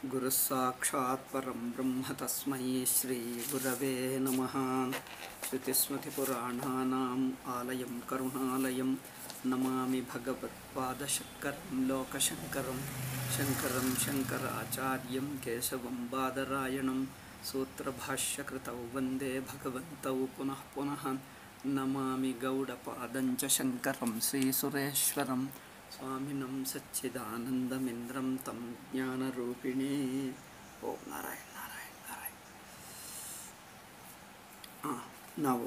गुरुस्साक्षात् परं ब्रह्म तस्मै श्रीगुरवे नमः श्रुतिस्मृतिपुराणानाम् आलयं करुणालयं नमामि भगवत्पादशङ्करं लोकशङ्करं शङ्करं शङ्कराचार्यं केशवं बादरायणं सूत्रभाष्यकृतौ वन्दे भगवन्तौ पुनः पुनः नमामि गौडपादञ्च शङ्करं श्रीसुरेश्वरं स्वामिनं सच्चिदानन्दमिन्द्रं तं ज्ञानरूपिणे ಓಂ ನಾರಾಯಣ ನಾರಾಯಣ ನಾರಾಯಣ ಆ, ನಾವು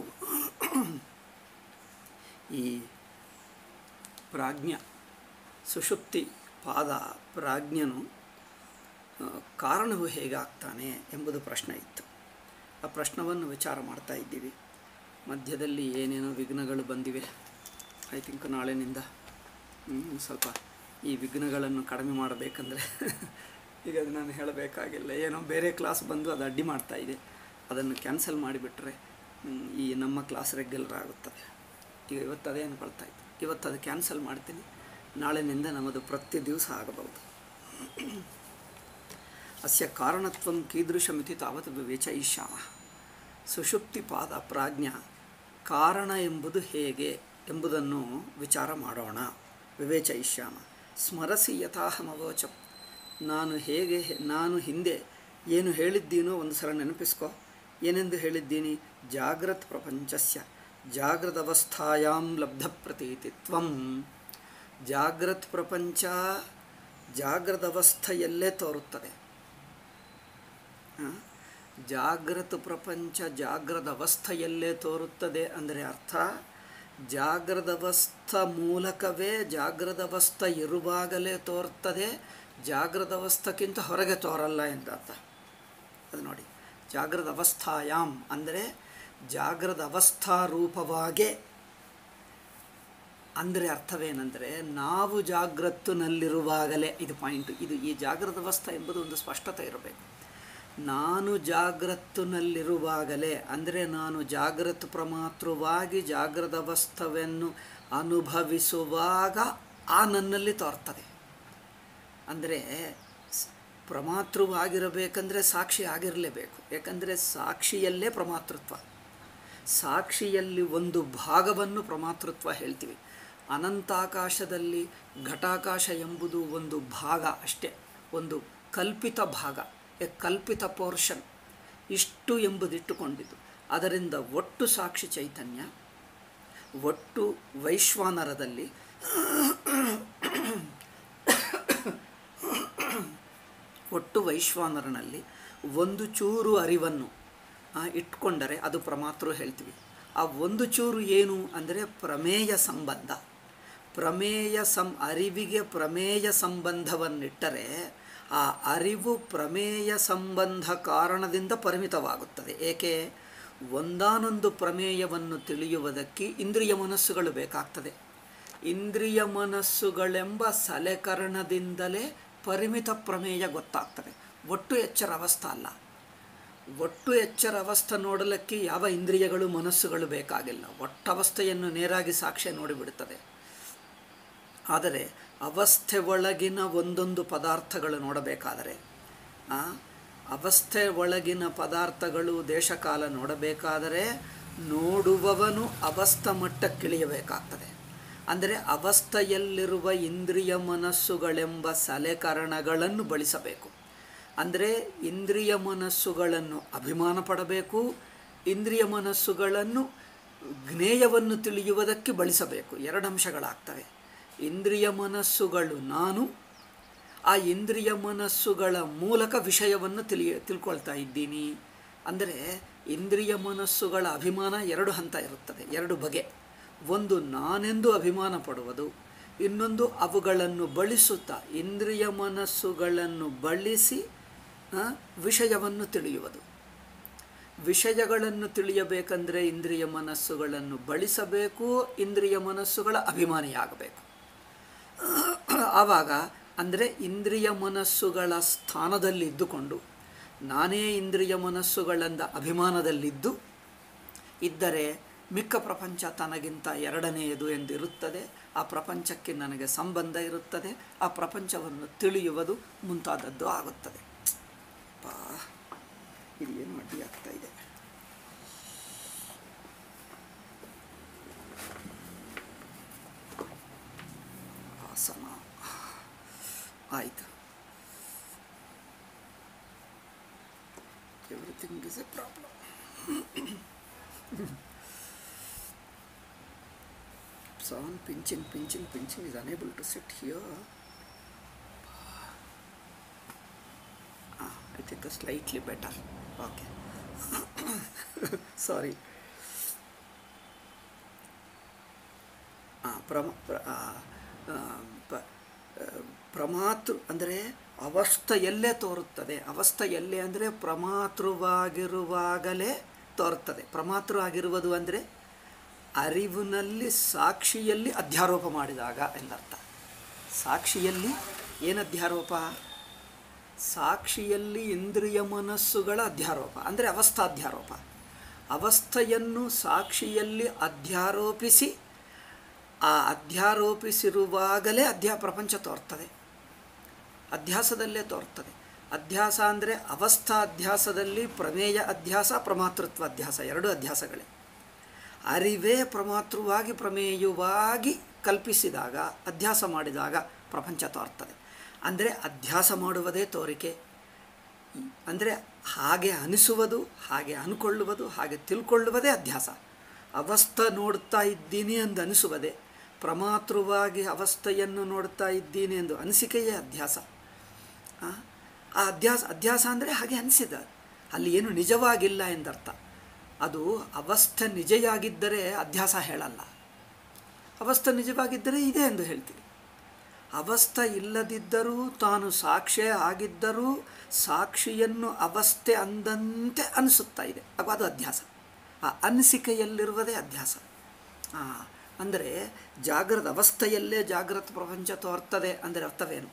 ಈ ಪ್ರಾಜ್ಞ ಸುಷುಪ್ತಿ ಪಾದ ಪ್ರಾಜ್ಞನು ಆ, ಕಾರಣವು ಹೇಗಾಗ್ತಾನೆ ಎಂಬುದು ಪ್ರಶ್ನೆ ಇತ್ತು ಆ ಪ್ರಶ್ನವನ್ನು ವಿಚಾರ ಮಾಡ್ತಾ ಇದ್ದೀವಿ ಮಧ್ಯದಲ್ಲಿ ಏನೇನೋ ವಿಘ್ನಗಳು ಬಂದಿವೆ ಐ ಥಿಂಕ್ ನಾಳೆನಿಂದ ಹ್ಮ್, ಸ್ವಲ್ಪ ಈ ವಿಘ್ನಗಳನ್ನು ಕಡಿಮೆ ಮಾಡಬೇಕಂದ್ರೆ ಈಗ ಅದು ನಾನು ಹೇಳಬೇಕಾಗಿಲ್ಲ ಏನೋ ಬೇರೆ ಕ್ಲಾಸ್ ಬಂದು ಅದು ಅಡ್ಡಿ ಮಾಡ್ತಾ ಇದೆ ಅದನ್ನು ಕ್ಯಾನ್ಸಲ್ ಮಾಡಿಬಿಟ್ರೆ ಹ್ಮ್, ಈ ನಮ್ಮ ಕ್ಲಾಸ್ ರೆಗ್ಯುಲರ್ ಆಗುತ್ತದೆ ಈಗ ಇವತ್ತು ಅದೇ ಅಂದ್ಕೊಳ್ತಾ ಇದ್ದೆ ಇವತ್ತು ಅದು ಕ್ಯಾನ್ಸಲ್ ಮಾಡ್ತೀನಿ ನಾಳೆನಿಂದ ನಮ್ಮದು ಪ್ರತಿ ದಿವಸ ಆಗಬಹುದು ಅಸ್ಯ ಕಾರಣತ್ವಂ ಕೀದೃಶಮಿತಿ ತಾವತ್ ವಿವೇಚಯಿಷ್ಯಾಮಃ ಸುಷುಪ್ತಿಪಾದ ಪ್ರಾಜ್ಞ ಕಾರಣ ಎಂಬುದು ಹೇಗೆ ಎಂಬುದನ್ನು ವಿಚಾರ ಮಾಡೋಣ ವಿವೇಚಯಿಷ್ಯಾಮ ಸ್ಮರಸಿ ಯಥಾಹಮವೋಚಂ ನಾನು ಹೇಗೆ ನಾನು ಹಿಂದೆ ಏನು ಹೇಳಿದ್ದೀನೋ ಒಂದು ಸಲ ನೆನಪಿಸ್ಕೊ ಏನೆಂದು ಹೇಳಿದ್ದೀನಿ ಜಾಗ್ರತ್ ಪ್ರಪಂಚಸ್ಯ ಜಾಗೃತವಸ್ಥಾಯಾಂ ಲಬ್ಧ ಪ್ರತೀತಿತ್ವಂ ಜಾಗ್ರತ್ ಪ್ರಪಂಚ ಜಾಗೃತವಸ್ಥೆಯಲ್ಲೇ ತೋರುತ್ತದೆ ಆ? ಜಾಗೃತ ಪ್ರಪಂಚ ಜಾಗೃತ ಅವಸ್ಥೆಯಲ್ಲೇ ತೋರುತ್ತದೆ ಅಂದರೆ ಅರ್ಥ ಜಾಗೃತ ಅವಸ್ಥ ಮೂಲಕವೇ ಜಾಗೃತ ಅವಸ್ಥೆ ಇರುವಾಗಲೇ ತೋರ್ತದೆ ಜಾಗೃತ ಅವಸ್ಥಕ್ಕಿಂತ ಹೊರಗೆ ತೋರಲ್ಲ ಎಂದು ಅರ್ಥ ಅದು ನೋಡಿ ಜಾಗೃತ ಅವಸ್ಥಾಯಾಮ್ ಅಂದರೆ ಜಾಗೃತ ಅವಸ್ಥಾ ರೂಪವಾಗೇ ಅಂದರೆ ಅರ್ಥವೇನೆಂದರೆ ನಾವು ಜಾಗೃತನಲ್ಲಿರುವಾಗಲೇ ಇದು ಪಾಯಿಂಟ್ ಇದು ಈ ಜಾಗೃತ ಅವಸ್ಥೆ ಎಂಬುದು ಒಂದು ಸ್ಪಷ್ಟತೆ ಇರಬೇಕು ನಾನು ಜಾಗೃತನಲ್ಲಿರುವಾಗಲೇ ಅಂದರೆ ನಾನು ಜಾಗೃತ ಪ್ರಮಾತೃವಾಗಿ ಜಾಗೃತ ಅವಸ್ಥವನ್ನು ಅನುಭವಿಸುವಾಗ ಆ ನನ್ನಲ್ಲಿ ತೋರ್ತದೆ ಅಂದರೆ ಸ್- ಪ್ರಮಾತೃವಾಗಿರಬೇಕಂದ್ರೆ ಸಾಕ್ಷಿ ಆಗಿರಲೇಬೇಕು ಯಾಕಂದರೆ ಸಾಕ್ಷಿಯಲ್ಲೇ ಪ್ರಮಾತೃತ್ವ ಸಾಕ್ಷಿಯಲ್ಲಿ ಒಂದು ಭಾಗವನ್ನು ಪ್ರಮಾತೃತ್ವ ಹೇಳ್ತೀವಿ ಅನಂತಾಕಾಶದಲ್ಲಿ ಘಟಾಕಾಶ ಎಂಬುದು ಒಂದು ಭಾಗ ಅಷ್ಟೇ ಒಂದು ಕಲ್ಪಿತ ಭಾಗ ಎ ಕಲ್ಪಿತ ಪೋರ್ಷನ್ ಇಷ್ಟು ಎಂಬುದಿಟ್ಟುಕೊಂಡಿದ್ದು ಅದರಿಂದ ಒಟ್ಟು ಸಾಕ್ಷಿ ಚೈತನ್ಯ ಒಟ್ಟು ವೈಶ್ವಾನರದಲ್ಲಿ ಒಟ್ಟು ವೈಶ್ವಾನರನಲ್ಲಿ ಒಂದು ಚೂರು ಅರಿವನ್ನು ಆ, ಇಟ್ಕೊಂಡರೆ ಅದು ಪ್ರಮಾತೃ ಹೇಳ್ತೀವಿ ಆ ಒಂದು ಚೂರು ಏನು ಅಂದರೆ ಪ್ರಮೇಯ ಸಂಬಂಧ ಪ್ರಮೇಯ ಸಂ ಅರಿವಿಗೆ ಪ್ರಮೇಯ ಸಂಬಂಧವನ್ನಿಟ್ಟರೆ ಆ ಅರಿವು ಪ್ರಮೇಯ ಸಂಬಂಧ ಕಾರಣದಿಂದ ಪರಿಮಿತವಾಗುತ್ತದೆ ಏಕೆ ಒಂದಾನೊಂದು ಪ್ರಮೇಯವನ್ನು ತಿಳಿಯುವುದಕ್ಕೆ ಇಂದ್ರಿಯ ಮನಸ್ಸುಗಳು ಬೇಕಾಗ್ತದೆ ಇಂದ್ರಿಯ ಮನಸ್ಸುಗಳೆಂಬ ಸಲೆಕರಣದಿಂದಲೇ ಪರಿಮಿತ ಪ್ರಮೇಯ ಗೊತ್ತಾಗ್ತದೆ ಒಟ್ಟು ಎಚ್ಚರ ಅವಸ್ಥೆ ಅಲ್ಲ ಒಟ್ಟು ಎಚ್ಚರ ಅವಸ್ಥೆ ನೋಡಲಿಕ್ಕೆ ಯಾವ ಇಂದ್ರಿಯಗಳು ಮನಸ್ಸುಗಳು ಬೇಕಾಗಿಲ್ಲ ಒಟ್ಟವಸ್ಥೆಯನ್ನು ನೇರಾಗಿ ಸಾಕ್ಷ್ಯ ನೋಡಿಬಿಡುತ್ತದೆ ಆದರೆ ಅವಸ್ಥೆ ಒಳಗಿನ ಒಂದೊಂದು ಪದಾರ್ಥಗಳು ನೋಡಬೇಕಾದರೆ ಆ, ಅವಸ್ಥೆ ಒಳಗಿನ ಪದಾರ್ಥಗಳು ದೇಶಕಾಲ ನೋಡಬೇಕಾದರೆ ನೋಡುವವನು ಅವಸ್ಥ ಮಟ್ಟಕ್ಕಿಳಿಯಬೇಕಾಗ್ತದೆ ಅಂದರೆ ಅವಸ್ಥೆಯಲ್ಲಿರುವ ಇಂದ್ರಿಯ ಮನಸ್ಸುಗಳೆಂಬ ಸಲೆಕರಣಗಳನ್ನು ಬಳಸಬೇಕು ಅಂದರೆ ಇಂದ್ರಿಯ ಮನಸ್ಸುಗಳನ್ನು ಅಭಿಮಾನ ಪಡಬೇಕು ಇಂದ್ರಿಯ ಮನಸ್ಸುಗಳನ್ನು ಜ್ಞೇಯವನ್ನು ತಿಳಿಯುವುದಕ್ಕೆ ಬಳಸಬೇಕು ಎರಡು ಅಂಶಗಳಾಗ್ತವೆ ಇಂದ್ರಿಯ ಮನಸ್ಸುಗಳು ನಾನು ಆ ಇಂದ್ರಿಯ ಮನಸ್ಸುಗಳ ಮೂಲಕ ವಿಷಯವನ್ನು ತಿಳಿಯ ತಿಳ್ಕೊಳ್ತಾ ಇದ್ದೀನಿ ಅಂದರೆ ಇಂದ್ರಿಯ ಮನಸ್ಸುಗಳ ಅಭಿಮಾನ ಎರಡು ಹಂತ ಇರುತ್ತದೆ ಎರಡು ಬಗೆ ಒಂದು ನಾನೆಂದು ಅಭಿಮಾನ ಪಡುವುದು ಇನ್ನೊಂದು ಅವುಗಳನ್ನು ಬಳಸುತ್ತಾ ಇಂದ್ರಿಯ ಮನಸ್ಸುಗಳನ್ನು ಬಳಸಿ ಆ, ವಿಷಯವನ್ನು ತಿಳಿಯುವುದು ವಿಷಯಗಳನ್ನು ತಿಳಿಯಬೇಕಂದ್ರೆ ಇಂದ್ರಿಯ ಮನಸ್ಸುಗಳನ್ನು ಬಳಸಬೇಕು ಇಂದ್ರಿಯ ಮನಸ್ಸುಗಳ ಅಭಿಮಾನಿಯಾಗಬೇಕು ಆವಾಗ ಅಂದರೆ ಇಂದ್ರಿಯ ಮನಸ್ಸುಗಳ ಸ್ಥಾನದಲ್ಲಿ ಇದ್ದುಕೊಂಡು ನಾನೇ ಇಂದ್ರಿಯ ಮನಸ್ಸುಗಳಿಂದ ಅಭಿಮಾನದಲ್ಲಿದ್ದು ಇದ್ದರೆ ಮಿಕ್ಕ ಪ್ರಪಂಚ ತನಗಿಂತ ಎರಡನೆಯದು ಎಂದಿರುತ್ತದೆ ಆ ಪ್ರಪಂಚಕ್ಕೆ ನನಗೆ ಸಂಬಂಧ ಇರುತ್ತದೆ ಆ ಪ್ರಪಂಚವನ್ನು ತಿಳಿಯುವುದು ಮುಂತಾದದ್ದು ಆಗುತ್ತದೆ ಅಪ್ಪ ಇದು ಏನು ಅಡ್ಡಿ ಆಗ್ತಾ ಇದೆ ಆಸನ ಆಯಿತು everything is a problem Someone pinching, pinching, pinching is unable to sit here. Ah, I think it's slightly better. Okay. Sorry. ಆ, ಪ್ರಮ ಪ್ರ ಆ, ಆ, ಪ- ಆ, ಪ್ರಮಾತೃ ಅಂದರೆ ಅವಸ್ಥೆಯಲ್ಲೇ ತೋರುತ್ತದೆ ಅವಸ್ಥೆಯಲ್ಲೇ ಅಂದರೆ ಪ್ರಮಾತೃವಾಗಿರುವಾಗಲೇ ತೋರುತ್ತದೆ ಪ್ರಮಾತೃ ಆಗಿರುವುದು ಅಂದರೆ ಅರಿವಿನಲ್ಲಿ ಸಾಕ್ಷಿಯಲ್ಲಿ ಅಧ್ಯಾರೋಪ ಮಾಡಿದಾಗ ಎಂದರ್ಥ ಸಾಕ್ಷಿಯಲ್ಲಿ ಏನು ಅಧ್ಯಾರೋಪ ಸಾಕ್ಷಿಯಲ್ಲಿ ಇಂದ್ರಿಯ ಮನಸ್ಸುಗಳ ಅಧ್ಯಾರೋಪ ಅಂದರೆ ಅವಸ್ಥಾಧ್ಯಾರೋಪ ಅವಸ್ಥೆಯನ್ನು ಸಾಕ್ಷಿಯಲ್ಲಿ ಅಧ್ಯಾರೋಪಿಸಿ ಆ ಅಧ್ಯಾರೋಪಿಸಿರುವಾಗಲೇ ಅಧ್ಯಾ ಪ್ರಪಂಚ ತೋರ್ತದೆ ಅಧ್ಯಾಸದಲ್ಲೇ ತೋರ್ತದೆ ಅಧ್ಯಾಸ ಅಂದರೆ ಅವಸ್ಥಾ ಅಧ್ಯಾಸದಲ್ಲಿ ಪ್ರಮೇಯ ಅಧ್ಯಾಸ ಪ್ರಮಾತೃತ್ವ ಅಧ್ಯಾಸ ಎರಡು ಅಧ್ಯಾಸಗಳೇ ಅರಿವೇ ಪ್ರಮಾತೃವಾಗಿ ಪ್ರಮೇಯವಾಗಿ ಕಲ್ಪಿಸಿದಾಗ ಅಧ್ಯಾಸ ಮಾಡಿದಾಗ ಪ್ರಪಂಚ ತೋರ್ತದೆ ಅಂದರೆ ಅಧ್ಯಾಸ ಮಾಡುವುದೇ ತೋರಿಕೆ ಅಂದರೆ ಹಾಗೆ ಅನಿಸುವುದು ಹಾಗೆ ಅನ್ಕೊಳ್ಳುವುದು ಹಾಗೆ ತಿಳ್ಕೊಳ್ಳುವುದೇ ಅಧ್ಯಾಸ ಅವಸ್ಥೆ ನೋಡ್ತಾ ಇದ್ದೀನಿ ಎಂದು ಅನಿಸುವುದೇ ಪ್ರಮಾತೃವಾಗಿ ಅವಸ್ಥೆಯನ್ನು ನೋಡ್ತಾ ಇದ್ದೀನಿ ಎಂದು ಅನಿಸಿಕೆಯೇ ಅಧ್ಯಾಸ ಆ ಆ ಅಧ್ಯಾಸ ಅಧ್ಯಾಸ ಅಂದರೆ ಹಾಗೆ ಅನಿಸಿದ ಅಲ್ಲಿ ಏನು ನಿಜವಾಗಿಲ್ಲ ಎಂದರ್ಥ ಅದು ಅವಸ್ಥೆ ನಿಜವಾಗಿದ್ದರೆ ಅಧ್ಯಾಸ ಹೇಳಲ್ಲ ಅವಸ್ಥೆ ನಿಜವಾಗಿದ್ದರೆ ಇದೆ ಎಂದು ಹೇಳ್ತೀವಿ ಅವಸ್ಥೆ ಇಲ್ಲದಿದ್ದರೂ ತಾನು ಸಾಕ್ಷಿ ಆಗಿದ್ದರೂ ಸಾಕ್ಷಿಯನ್ನು ಅವಸ್ಥೆ ಅಂದಂತೆ ಅನಿಸುತ್ತಾ ಇದೆ ಆಗ ಅದು ಅಧ್ಯಾಸ ಆ ಅನಿಸಿಕೆಯಲ್ಲಿರುವುದೇ ಅಧ್ಯಾಸ ಅಂದರೆ ಜಾಗೃತ ಅವಸ್ಥೆಯಲ್ಲೇ ಜಾಗೃತ ಪ್ರಪಂಚ ತೋರ್ತದೆ ಅಂದರೆ ಅರ್ಥವೇನು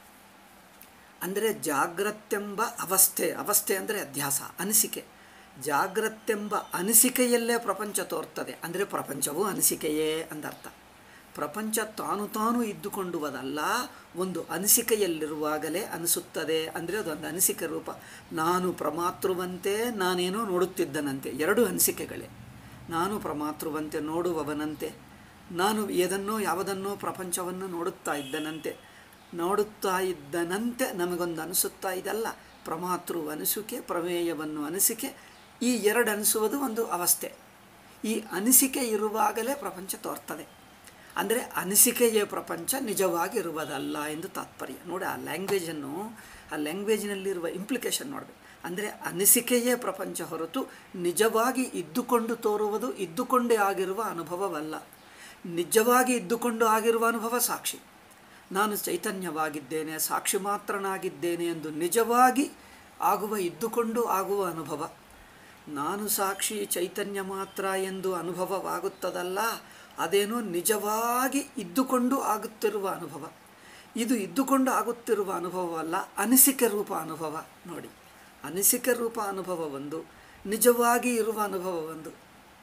ಅಂದರೆ ಜಾಗ್ರತೆಂಬ ಅವಸ್ಥೆ ಅವಸ್ಥೆ ಅಂದರೆ ಅಧ್ಯಾಸ ಅನಿಸಿಕೆ ಜಾಗ್ರತೆಂಬ ಅನಿಸಿಕೆಯಲ್ಲೇ ಪ್ರಪಂಚ ತೋರ್ತದೆ ಅಂದರೆ ಪ್ರಪಂಚವು ಅನಿಸಿಕೆಯೇ ಅಂದರ್ಥ ಪ್ರಪಂಚ ತಾನು ತಾನು ಇದ್ದುಕೊಂಡುವುದಲ್ಲ ಒಂದು ಅನಿಸಿಕೆಯಲ್ಲಿರುವಾಗಲೇ ಅನಿಸುತ್ತದೆ ಅಂದರೆ ಅದೊಂದು ಅನಿಸಿಕೆ ರೂಪ ನಾನು ಪ್ರಮಾತೃವಂತೆ ನಾನೇನೋ ನೋಡುತ್ತಿದ್ದನಂತೆ ಎರಡು ಅನಿಸಿಕೆಗಳೇ ನಾನು ಪ್ರಮಾತೃವಂತೆ ನೋಡುವವನಂತೆ ನಾನು ಏದನ್ನೋ ಯಾವುದನ್ನೋ ಪ್ರಪಂಚವನ್ನು ನೋಡುತ್ತಾ ಇದ್ದನಂತೆ ನೋಡುತ್ತಾ ಇದ್ದನಂತೆ ನಮಗೊಂದು ಅನಿಸುತ್ತಾ ಇದಲ್ಲ ಪ್ರಮಾತೃ ಅನಿಸಿಕೆ ಪ್ರಮೇಯವನ್ನು ಅನಿಸಿಕೆ ಈ ಎರಡು ಅನಿಸುವುದು ಒಂದು ಅವಸ್ಥೆ ಈ ಅನಿಸಿಕೆ ಇರುವಾಗಲೇ ಪ್ರಪಂಚ ತೋರ್ತದೆ ಅಂದರೆ ಅನಿಸಿಕೆಯೇ ಪ್ರಪಂಚ ನಿಜವಾಗಿರುವುದಲ್ಲ ಎಂದು ತಾತ್ಪರ್ಯ ನೋಡಿ ಆ ಲ್ಯಾಂಗ್ವೇಜನ್ನು ಆ ಲ್ಯಾಂಗ್ವೇಜಿನಲ್ಲಿರುವ ಇಂಪ್ಲಿಕೇಶನ್ ನೋಡಬೇಕು ಅಂದರೆ ಅನಿಸಿಕೆಯೇ ಪ್ರಪಂಚ ಹೊರತು ನಿಜವಾಗಿ ಇದ್ದುಕೊಂಡು ತೋರುವುದು ಇದ್ದುಕೊಂಡೇ ಆಗಿರುವ ಅನುಭವವಲ್ಲ ನಿಜವಾಗಿ ಇದ್ದುಕೊಂಡು ಆಗಿರುವ ಅನುಭವ ಸಾಕ್ಷಿ ನಾನು ಚೈತನ್ಯವಾಗಿದ್ದೇನೆ ಸಾಕ್ಷಿ ಮಾತ್ರನಾಗಿದ್ದೇನೆ ಎಂದು ನಿಜವಾಗಿ ಆಗುವ ಇದ್ದುಕೊಂಡು ಆಗುವ ಅನುಭವ ನಾನು ಸಾಕ್ಷಿ ಚೈತನ್ಯ ಮಾತ್ರ ಎಂದು ಅನುಭವವಾಗುತ್ತದಲ್ಲ ಅದೇನೋ ನಿಜವಾಗಿ ಇದ್ದುಕೊಂಡು ಆಗುತ್ತಿರುವ ಅನುಭವ ಇದು ಇದ್ದುಕೊಂಡು ಆಗುತ್ತಿರುವ ಅನುಭವವಲ್ಲ ಅನಿಸಿಕೆ ರೂಪ ಅನುಭವ ನೋಡಿ ಅನಿಸಿಕೆ ರೂಪ ಅನುಭವ ಒಂದು ನಿಜವಾಗಿ ಇರುವ ಅನುಭವ ಒಂದು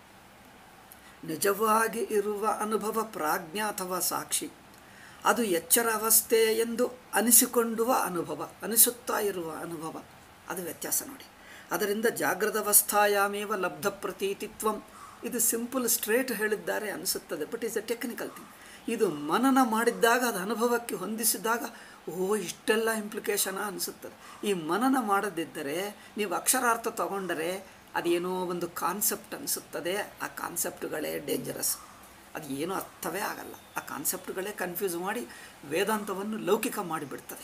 ನಿಜವಾಗಿ ಇರುವ ಅನುಭವ ಪ್ರಾಜ್ಞ ಅಥವಾ ಸಾಕ್ಷಿ ಅದು ಎಚ್ಚರ ಅವಸ್ಥೆ ಎಂದು ಅನಿಸಿಕೊಂಡುವ ಅನುಭವ ಅನಿಸುತ್ತಾ ಇರುವ ಅನುಭವ ಅದು ವ್ಯತ್ಯಾಸ ನೋಡಿ ಅದರಿಂದ ಜಾಗೃತವಸ್ಥಾಯಾಮೇವ ಲಬ್ಧ ಪ್ರತೀತಿತ್ವಂ ಇದು ಸಿಂಪಲ್ ಸ್ಟ್ರೇಟ್ ಹೇಳಿದ್ದಾರೆ ಅನಿಸುತ್ತದೆ but is a technical thing ಇದು ಮನನ ಮಾಡಿದ್ದಾಗ ಅದು ಅನುಭವಕ್ಕೆ ಹೊಂದಿಸಿದಾಗ ಓ ಇಷ್ಟೆಲ್ಲ ಇಂಪ್ಲಿಕೇಶನ ಅನಿಸುತ್ತದೆ ಈ ಮನನ ಮಾಡದಿದ್ದರೆ ನೀವು ಅಕ್ಷರಾರ್ಥ ತಗೊಂಡರೆ ಅದೇನೋ ಒಂದು ಕಾನ್ಸೆಪ್ಟ್ ಅನಿಸುತ್ತದೆ ಆ ಕಾನ್ಸೆಪ್ಟ್ಗಳೇ ಡೇಂಜರಸ್ ಅದು ಏನೂ ಅರ್ಥವೇ ಆಗಲ್ಲ ಆ ಕಾನ್ಸೆಪ್ಟ್ಗಳೇ ಕನ್ಫ್ಯೂಸ್ ಮಾಡಿ ವೇದಾಂತವನ್ನು ಲೌಕಿಕ ಮಾಡಿಬಿಡ್ತದೆ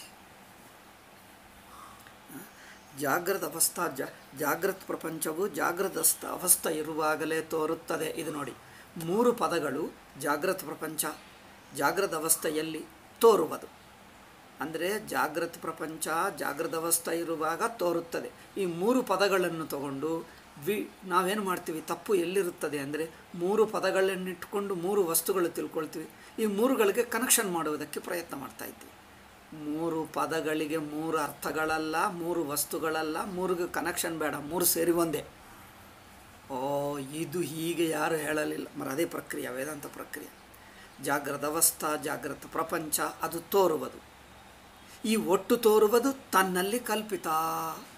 ಜಾಗೃತ ಅವಸ್ಥಾ ಜ ಜಾಗೃತ ಪ್ರಪಂಚವು ಜಾಗೃತ ಅವಸ್ಥೆ ಇರುವಾಗಲೇ ತೋರುತ್ತದೆ ಇದು ನೋಡಿ ಮೂರು ಪದಗಳು ಜಾಗೃತ ಪ್ರಪಂಚ ಜಾಗೃತ ಅವಸ್ಥೆಯಲ್ಲಿ ತೋರುವುದು ಅಂದರೆ ಜಾಗೃತ ಪ್ರಪಂಚ ಜಾಗೃತ ಅವಸ್ಥೆ ಇರುವಾಗ ತೋರುತ್ತದೆ ಈ ಮೂರು ಪದಗಳನ್ನು ತಗೊಂಡು ವಿ ನಾವೇನು ಮಾಡ್ತೀವಿ ತಪ್ಪು ಎಲ್ಲಿರುತ್ತದೆ ಅಂದರೆ ಮೂರು ಪದಗಳನ್ನಿಟ್ಕೊಂಡು ಮೂರು ವಸ್ತುಗಳು ತಿಳ್ಕೊಳ್ತೀವಿ ಈ ಮೂರುಗಳಿಗೆ ಕನೆಕ್ಷನ್ ಮಾಡುವುದಕ್ಕೆ ಪ್ರಯತ್ನ ಮಾಡ್ತಾ ಇದ್ದೀವಿ ಮೂರು ಪದಗಳಿಗೆ ಮೂರು ಅರ್ಥಗಳಲ್ಲ ಮೂರು ವಸ್ತುಗಳಲ್ಲ ಮೂರಿಗೆ ಕನೆಕ್ಷನ್ ಬೇಡ ಮೂರು ಸೇರಿ ಒಂದೇ ಓ ಇದು ಹೀಗೆ ಯಾರು ಹೇಳಲಿಲ್ಲ ಮರ ಅದೇ ಪ್ರಕ್ರಿಯೆ ವೇದಾಂತ ಪ್ರಕ್ರಿಯೆ ಜಾಗೃತ ಅವಸ್ಥಾ ಜಾಗೃತ ಪ್ರಪಂಚ ಅದು ತೋರುವುದು ಈ ಒಟ್ಟು ತೋರುವುದು ತನ್ನಲ್ಲಿ ಕಲ್ಪಿತ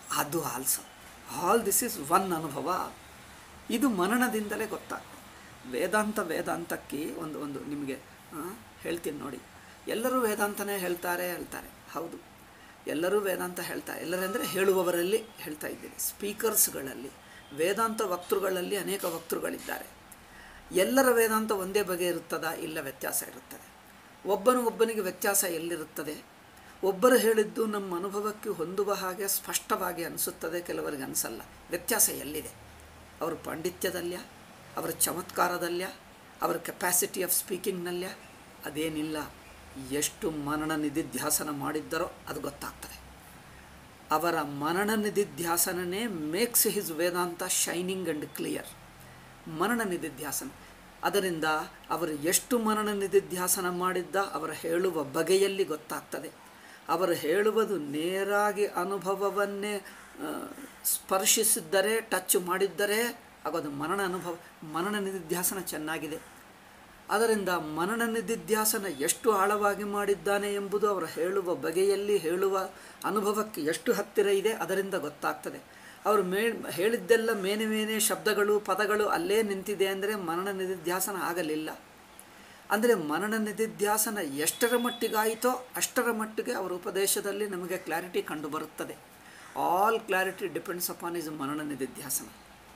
ಅದು also all this is one ಅನುಭವ ಇದು ಮನನದಿಂದಲೇ ಗೊತ್ತಾಗ್ತದೆ ವೇದಾಂತ ವೇದಾಂತಕ್ಕೆ ಒಂದು ಒಂದು ನಿಮಗೆ ಆ, ಹೇಳ್ತೀನಿ ನೋಡಿ ಎಲ್ಲರೂ ವೇದಾಂತನೇ ಹೇಳ್ತಾರೆ ಹೇಳ್ತಾರೆ ಹೌದು ಎಲ್ಲರೂ ವೇದಾಂತ ಹೇಳ್ತಾರೆ ಎಲ್ಲರೆಂದರೆ ಹೇಳುವವರಲ್ಲಿ ಹೇಳ್ತಾ ಇದ್ದೀನಿ ಸ್ಪೀಕರ್ಸ್ಗಳಲ್ಲಿ ವೇದಾಂತ ವಕ್ತೃಗಳಲ್ಲಿ ಅನೇಕ ವಕ್ತೃಗಳಿದ್ದಾರೆ ಎಲ್ಲರ ವೇದಾಂತ ಒಂದೇ ಬಗೆ ಇರುತ್ತದಾ ಇಲ್ಲ ವ್ಯತ್ಯಾಸ ಇರುತ್ತದೆ ಒಬ್ಬನು ಒಬ್ಬನಿಗೆ ವ್ಯತ್ಯಾಸ ಎಲ್ಲಿರುತ್ತದೆ ಒಬ್ಬರು ಹೇಳಿದ್ದು ನಮ್ಮ ಅನುಭವಕ್ಕೆ ಹೊಂದುವ ಹಾಗೆ ಸ್ಪಷ್ಟವಾಗಿ ಅನಿಸುತ್ತದೆ ಕೆಲವರಿಗೆ ಅನಿಸಲ್ಲ ವ್ಯತ್ಯಾಸ ಎಲ್ಲಿದೆ ಅವರ ಪಾಂಡಿತ್ಯದಲ್ಯ ಅವರ ಚಮತ್ಕಾರದಲ್ಯ ಅವರ ಕೆಪ್ಯಾಸಿಟಿ ಆಫ್ ಸ್ಪೀಕಿಂಗ್ನಲ್ಯ ಅದೇನಿಲ್ಲ ಎಷ್ಟು ಮನನ ನಿಧಿಧ್ಯಾಸನ ಮಾಡಿದ್ದರೋ ಅದು ಗೊತ್ತಾಗ್ತದೆ ಅವರ ಮನನ ನಿಧಿಧ್ಯಾಸನನೇ makes his Vedanta shining and clear ಮನನ ನಿಧಿಧ್ಯಾಸನ ಅದರಿಂದ ಅವರು ಎಷ್ಟು ಮನನ ನಿಧಿಧ್ಯಾಸನ ಮಾಡಿದ್ದ ಅವರ ಹೇಳುವ ಬಗೆಯಲ್ಲಿ ಗೊತ್ತಾಗ್ತದೆ ಅವರು ಹೇಳುವುದು ನೇರಾಗಿ ಅನುಭವವನ್ನೇ ಆ, ಸ್ಪರ್ಶಿಸಿದ್ದರೆ ಟಚ್ ಮಾಡಿದ್ದರೆ ಆಗೋದು ಮನನ ಅನುಭವ ಮನನ ನಿಧಿಧ್ಯಾಸನ ಚೆನ್ನಾಗಿದೆ ಅದರಿಂದ ಮನನ ನಿಧಿಧ್ಯಾಸನ ಎಷ್ಟು ಆಳವಾಗಿ ಮಾಡಿದ್ದಾನೆ ಎಂಬುದು ಅವರು ಹೇಳುವ ಬಗೆಯಲ್ಲಿ ಹೇಳುವ ಅನುಭವಕ್ಕೆ ಎಷ್ಟು ಹತ್ತಿರ ಇದೆ ಅದರಿಂದ ಗೊತ್ತಾಗ್ತದೆ ಅವರು ಮೇ ಹೇಳಿದ್ದೆಲ್ಲ ಮೇನೆ ಮೇನೆ ಶಬ್ದಗಳು ಪದಗಳು ಅಲ್ಲೇ ನಿಂತಿದೆ ಅಂದರೆ ಮನನ ನಿಧಿಧ್ಯಾಸನ ಆಗಲಿಲ್ಲ ಅಂದರೆ ಮನನ ನಿಧಿಧ್ಯಾಸನ ಎಷ್ಟರ ಮಟ್ಟಿಗಾಯಿತೋ ಅಷ್ಟರ ಮಟ್ಟಿಗೆ ಅವರ ಉಪದೇಶದಲ್ಲಿ ನಮಗೆ ಕ್ಲಾರಿಟಿ ಕಂಡು ಬರುತ್ತದೆ all clarity depends upon is manana nididhyasana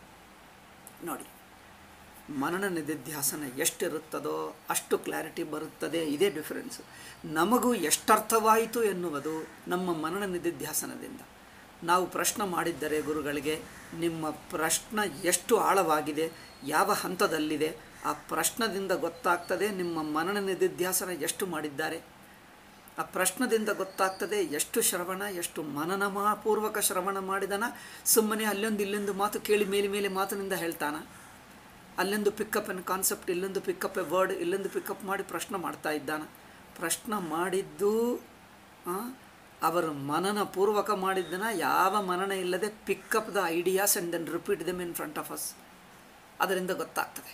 ನೋಡಿ ಮನನ ನಿಧಿಧ್ಯಾಸನ ಎಷ್ಟಿರುತ್ತದೋ ಅಷ್ಟು ಕ್ಲಾರಿಟಿ ಬರುತ್ತದೆ ಇದೇ ಡಿಫರೆನ್ಸು ನಮಗೂ ಎಷ್ಟರ್ಥವಾಯಿತು ಎನ್ನುವುದು ನಮ್ಮ ಮನನ ನಿಧಿಧ್ಯಾಸನದಿಂದ ನಾವು ಪ್ರಶ್ನೆ ಮಾಡಿದ್ದರೆ ಗುರುಗಳಿಗೆ ನಿಮ್ಮ ಪ್ರಶ್ನೆ ಎಷ್ಟು ಆಳವಾಗಿದೆ ಯಾವ ಹಂತದಲ್ಲಿದೆ ಆ ಪ್ರಶ್ನದಿಂದ ಗೊತ್ತಾಗ್ತದೆ ನಿಮ್ಮ ಮನನ ನಿಧಿಧ್ಯಾಸನ ಎಷ್ಟು ಮಾಡಿದ್ದಾರೆ ಆ ಪ್ರಶ್ನದಿಂದ ಗೊತ್ತಾಗ್ತದೆ ಎಷ್ಟು ಶ್ರವಣ ಎಷ್ಟು ಮನನಮಾ ಪೂರ್ವಕ ಶ್ರವಣ ಮಾಡಿದನ ಸುಮ್ಮನೆ ಅಲ್ಲೊಂದು ಇಲ್ಲೊಂದು ಮಾತು ಕೇಳಿ ಮೇಲೆ ಮೇಲೆ ಮಾತಿನಿಂದ ಹೇಳ್ತಾನ ಅಲ್ಲೊಂದು ಪಿಕಪ್ ಎನ್ ಕಾನ್ಸೆಪ್ಟ್ ಇಲ್ಲೊಂದು ಪಿಕಪ್ ಎ ವರ್ಡ್ ಇಲ್ಲೊಂದು ಪಿಕಪ್ ಮಾಡಿ ಪ್ರಶ್ನೆ ಮಾಡ್ತಾ ಇದ್ದಾನ ಪ್ರಶ್ನೆ ಮಾಡಿದ್ದು ಆ, ಅವರು ಮನನ ಪೂರ್ವಕ ಮಾಡಿದ್ದನ ಯಾವ ಮನನ ಇಲ್ಲದೆ pick up the ideas and then repeat them in front of us ಅದರಿಂದ ಗೊತ್ತಾಗ್ತದೆ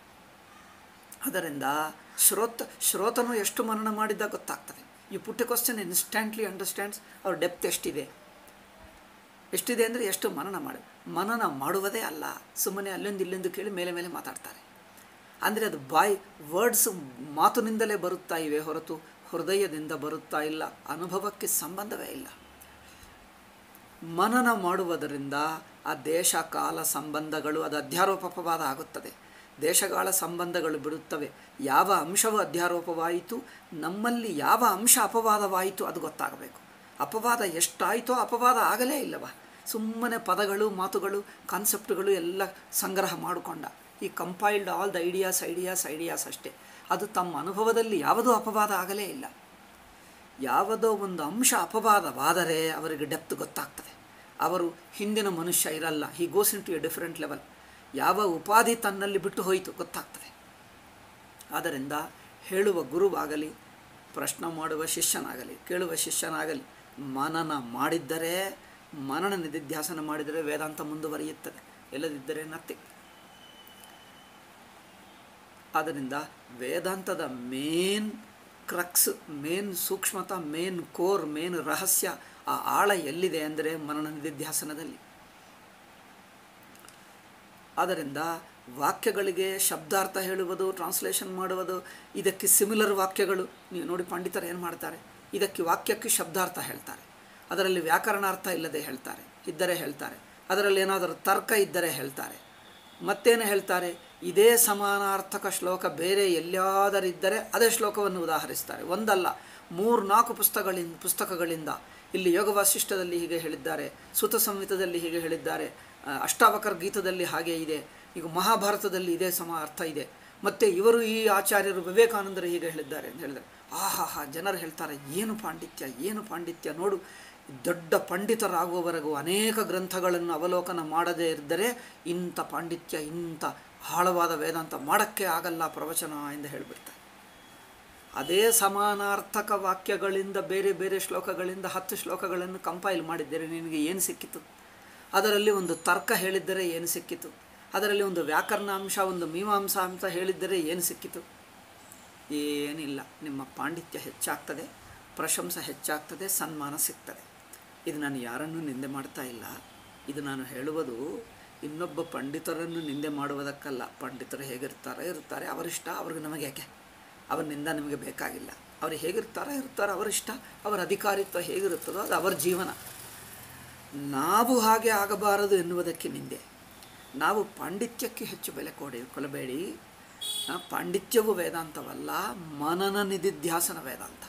ಅದರಿಂದ ಶ್ರೋತ ಶ್ರೋತನು ಎಷ್ಟು ಮನನ ಮಾಡಿದ್ದ ಗೊತ್ತಾಗ್ತದೆ ಈ ಪುಟ್ಟ ಕ್ವಶನ್ ಇನ್ಸ್ಟ್ಯಾಂಟ್ಲಿ ಅಂಡರ್ಸ್ಟ್ಯಾಂಡ್ಸ್ ಅವ್ರ ಡೆಪ್ತ್ ಎಷ್ಟಿದೆ ಎಷ್ಟಿದೆ ಅಂದರೆ ಎಷ್ಟು ಮನನ ಮಾಡಿ ಮನನ ಮಾಡುವುದೇ ಅಲ್ಲ ಸುಮ್ಮನೆ ಅಲ್ಲೊಂದು ಇಲ್ಲೊಂದು ಕೇಳಿ ಮೇಲೆ ಮೇಲೆ ಮಾತಾಡ್ತಾರೆ ಅಂದರೆ ಅದು ಬಾಯ್ ವರ್ಡ್ಸ್ ಮಾತಿನಿಂದಲೇ ಬರುತ್ತಾ ಇವೆ ಹೊರತು ಹೃದಯದಿಂದ ಬರುತ್ತಾ ಇಲ್ಲ ಅನುಭವಕ್ಕೆ ಸಂಬಂಧವೇ ಇಲ್ಲ ಮನನ ಮಾಡುವುದರಿಂದ ಆ ದೇಶ ಕಾಲ ಸಂಬಂಧಗಳು ಅದು ಅಧ್ಯಾರೋಪವಾದ ಆಗುತ್ತದೆ ದೇಶಗಳ ಸಂಬಂಧಗಳು ಬಿಡುತ್ತವೆ ಯಾವ ಅಂಶವು ಅಧ್ಯಾರೋಪವಾಯಿತು ನಮ್ಮಲ್ಲಿ ಯಾವ ಅಂಶ ಅಪವಾದವಾಯಿತು ಅದು ಗೊತ್ತಾಗಬೇಕು ಅಪವಾದ ಎಷ್ಟಾಯಿತೋ ಅಪವಾದ ಆಗಲೇ ಇಲ್ಲವಾ ಸುಮ್ಮನೆ ಪದಗಳು ಮಾತುಗಳು ಕಾನ್ಸೆಪ್ಟ್ಗಳು ಎಲ್ಲ ಸಂಗ್ರಹ ಮಾಡಿಕೊಂಡ ಈ compiled all the ideas ideas ideas ಅಷ್ಟೇ ಅದು ತಮ್ಮ ಅನುಭವದಲ್ಲಿ ಯಾವುದೂ ಅಪವಾದ ಆಗಲೇ ಇಲ್ಲ ಯಾವುದೋ ಒಂದು ಅಂಶ ಅಪವಾದವಾದರೆ ಅವರಿಗೆ ಡೆಪ್ತ್ ಗೊತ್ತಾಗ್ತದೆ ಅವರು ಹಿಂದಿನ ಮನುಷ್ಯ ಇರಲ್ಲ he goes in to a different level ಯಾವ ಉಪಾಧಿ ತನ್ನಲ್ಲಿ ಬಿಟ್ಟು ಹೋಯಿತು ಗೊತ್ತಾಗ್ತದೆ ಆದ್ದರಿಂದ ಹೇಳುವ ಗುರುವಾಗಲಿ ಪ್ರಶ್ನೆ ಮಾಡುವ ಶಿಷ್ಯನಾಗಲಿ ಕೇಳುವ ಶಿಷ್ಯನಾಗಲಿ ಮನನ ಮಾಡಿದ್ದರೆ ಮನನ ನಿಧಿಧ್ಯಾಸನ ಮಾಡಿದರೆ ವೇದಾಂತ ಮುಂದುವರಿಯುತ್ತದೆ ಇಲ್ಲದಿದ್ದರೆ ನಥಿಂಗ್ ಆದ್ದರಿಂದ ವೇದಾಂತದ ಮೇನ್ ಕ್ರಕ್ಸ್ ಮೇನ್ ಸೂಕ್ಷ್ಮತ ಮೇನ್ ಕೋರ್ ಮೇನ್ ರಹಸ್ಯ ಆ ಆಳ ಎಲ್ಲಿದೆ ಅಂದರೆ ಮನನ ನಿಧಿಧ್ಯಾಸನದಲ್ಲಿ ಆದ್ದರಿಂದ ವಾಕ್ಯಗಳಿಗೆ ಶಬ್ದಾರ್ಥ ಹೇಳುವುದು ಟ್ರಾನ್ಸ್ಲೇಷನ್ ಮಾಡುವುದು ಇದಕ್ಕೆ ಸಿಮಿಲರ್ ವಾಕ್ಯಗಳು ನೀವು ನೋಡಿ ಪಂಡಿತರು ಏನು ಮಾಡ್ತಾರೆ ಇದಕ್ಕೆ ವಾಕ್ಯಕ್ಕೆ ಶಬ್ದಾರ್ಥ ಹೇಳ್ತಾರೆ ಅದರಲ್ಲಿ ವ್ಯಾಕರಣಾರ್ಥ ಇಲ್ಲದೆ ಹೇಳ್ತಾರೆ ಇದ್ದರೆ ಹೇಳ್ತಾರೆ ಅದರಲ್ಲಿ ಏನಾದರೂ ತರ್ಕ ಇದ್ದರೆ ಹೇಳ್ತಾರೆ ಮತ್ತೇನು ಹೇಳ್ತಾರೆ ಇದೇ ಸಮಾನಾರ್ಥಕ ಶ್ಲೋಕ ಬೇರೆ ಎಲ್ಲಿಯಾದರಿದ್ದರೆ ಅದೇ ಶ್ಲೋಕವನ್ನು ಉದಾಹರಿಸ್ತಾರೆ ಒಂದಲ್ಲ ಮೂರು ನಾಲ್ಕು ಪುಸ್ತಕಗಳಿಂದ ಪುಸ್ತಕಗಳಿಂದ ಇಲ್ಲಿ ಯೋಗ ವಾಸಿಷ್ಠದಲ್ಲಿ ಹೀಗೆ ಹೇಳಿದ್ದಾರೆ ಸುತ ಸಂಹಿತದಲ್ಲಿ ಹೀಗೆ ಹೇಳಿದ್ದಾರೆ ಆ, ಅಷ್ಟಾವಕರ ಗೀತದಲ್ಲಿ ಹಾಗೆ ಇದೆ ಈಗ ಮಹಾಭಾರತದಲ್ಲಿ ಇದೇ ಸಮ ಅರ್ಥ ಇದೆ ಮತ್ತು ಇವರು ಈ ಆಚಾರ್ಯರು ವಿವೇಕಾನಂದರು ಹೀಗೆ ಹೇಳಿದ್ದಾರೆ ಅಂತ ಹೇಳಿದ್ದಾರೆ ಆಹಾ ಜನರು ಹೇಳ್ತಾರೆ ಏನು ಪಾಂಡಿತ್ಯ ಏನು ಪಾಂಡಿತ್ಯ ನೋಡು ದೊಡ್ಡ ಪಂಡಿತರಾಗುವವರೆಗೂ ಅನೇಕ ಗ್ರಂಥಗಳನ್ನು ಅವಲೋಕನ ಮಾಡದೇ ಇದ್ದರೆ ಇಂಥ ಪಾಂಡಿತ್ಯ ಇಂಥ ಆಳವಾದ ವೇದಾಂತ ಮಾಡೋಕ್ಕೆ ಆಗಲ್ಲ ಪ್ರವಚನ ಎಂದು ಹೇಳಿಬಿಡ್ತಾರೆ ಅದೇ ಸಮಾನಾರ್ಥಕ ವಾಕ್ಯಗಳಿಂದ ಬೇರೆ ಬೇರೆ ಶ್ಲೋಕಗಳಿಂದ ಹತ್ತು ಶ್ಲೋಕಗಳನ್ನು ಕಂಪೈಲ್ ಮಾಡಿದ್ದೇನೆ ನಿನಗೆ ಏನು ಸಿಕ್ಕಿತು ಅದರಲ್ಲಿ ಒಂದು ತರ್ಕ ಹೇಳಿದ್ದರೆ ಏನು ಸಿಕ್ಕಿತು ಅದರಲ್ಲಿ ಒಂದು ವ್ಯಾಕರಣ ಅಂಶ ಒಂದು ಮೀಮಾಂಸಾ ಅಂಶ ಹೇಳಿದ್ದರೆ ಏನು ಸಿಕ್ಕಿತು ಏನಿಲ್ಲ ನಿಮ್ಮ ಪಾಂಡಿತ್ಯ ಹೆಚ್ಚಾಗ್ತದೆ ಪ್ರಶಂಸೆ ಹೆಚ್ಚಾಗ್ತದೆ ಸನ್ಮಾನ ಸಿಗ್ತದೆ ಇದು ನಾನು ಯಾರನ್ನೂ ನಿಂದೆ ಮಾಡ್ತಾ ಇಲ್ಲ ಇದು ನಾನು ಹೇಳುವುದು ಇನ್ನೊಬ್ಬ ಪಂಡಿತರನ್ನು ನಿಂದೆ ಮಾಡುವುದಕ್ಕಲ್ಲ ಪಂಡಿತರು ಹೇಗಿರ್ತಾರೆ ಇರ್ತಾರೆ ಅವರಿಷ್ಟ ಅವ್ರಿಗೆ ನಮಗೆ ಯಾಕೆ ಅವರಿನಿಂದ ನಿಮಗೆ ಬೇಕಾಗಿಲ್ಲ ಅವರು ಹೇಗಿರ್ತಾರೋ ಇರ್ತಾರೆ ಅವರಿಷ್ಟ ಅವರ ಅಧಿಕಾರಿತ್ವ ಹೇಗಿರುತ್ತದೋ ಅದು ಅವರ ಜೀವನ ನಾವು ಹಾಗೆ ಆಗಬಾರದು ಎನ್ನುವುದಕ್ಕೆ ನಿಂದೆ ನಾವು ಪಾಂಡಿತ್ಯಕ್ಕೆ ಹೆಚ್ಚು ಬೆಲೆ ಕೊಡಿ ಕೊಲಬೇಡಿ ಆ, ಪಾಂಡಿತ್ಯವು ವೇದಾಂತವಲ್ಲ ಮನನ ನಿಧಿಧ್ಯಾಸನ ವೇದಾಂತ